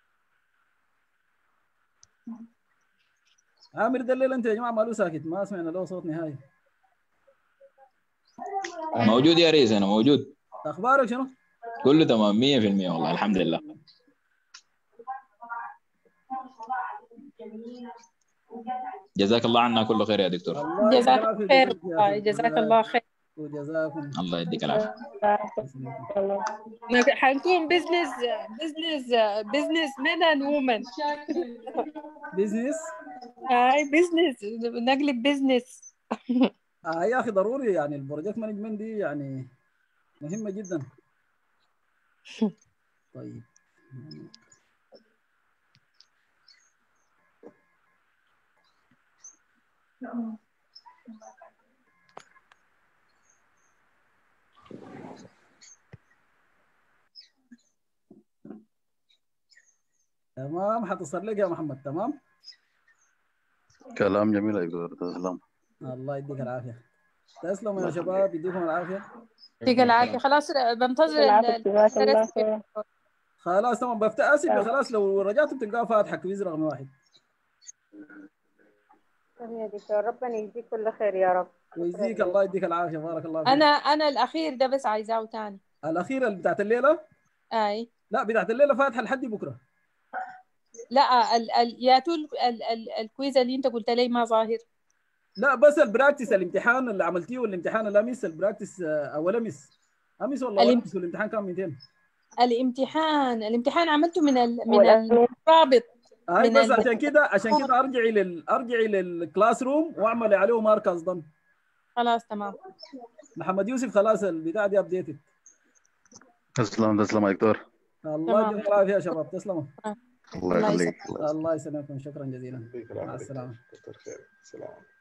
عامر دليل انت يا جماعه ماله ساكت ما سمعنا له صوت نهائي موجود يا ريس انا موجود اخبارك شنو؟ كله تمام 100% والله الحمد لله جزاك الله عنا كل خير يا دكتور الله جزاك يعافيك الله خير يا والله أخي. جزاك الله خير وجزاكم الله يديك العافيه حنكون بزنس بزنس بزنس مان اند وومن بزنس هاي بزنس نقلب بزنس آه يا اخي ضروري يعني البروجكت مانجمنت دي يعني مهمه جدا طيب تمام حتصل لك يا محمد تمام كلام جميل يا دكتور تسلم الله يديك العافيه تسلموا يا شباب يديكم العافيه يديك العافية خلاص بنتظر العافية، ال- جزاك الله التست. خير. خلاص تمام بفتح اسف خلاص لو رجعتوا تلقاها فاتحه كويز رقم واحد يا دكتور ربنا يجزيك كل خير يا رب ويجزيك الله يديك العافيه بارك الله فيك انا انا الاخير ده بس عايزاه تاني الاخيره اللي بتاعت الليله اي لا بتاعت الليله فاتحه لحد بكره لا ال ال يا تول ال ال الكويز اللي انت قلت لي ما ظاهر لا بس البراكتس الامتحان اللي عملتيه والامتحان الامس البراكتس آه، او الامس امس ولا الام- امس والامتحان كان 200 الامتحان الامتحان عملته من ال من والأمين. الرابط هاي من بس ال- عشان كده عشان كده ارجعي لل ارجعي للكلاس روم واعملي عليه مارك اصلا خلاص تمام محمد يوسف خلاص البتاع دي ابديتد تسلم تسلم يا دكتور الله تمام. يديكم العافيه يا شباب تسلموا الله يخليك الله يسلمكم شكرا جزيلا يعطيك مع العافيه السلامه كتر خيرك سلام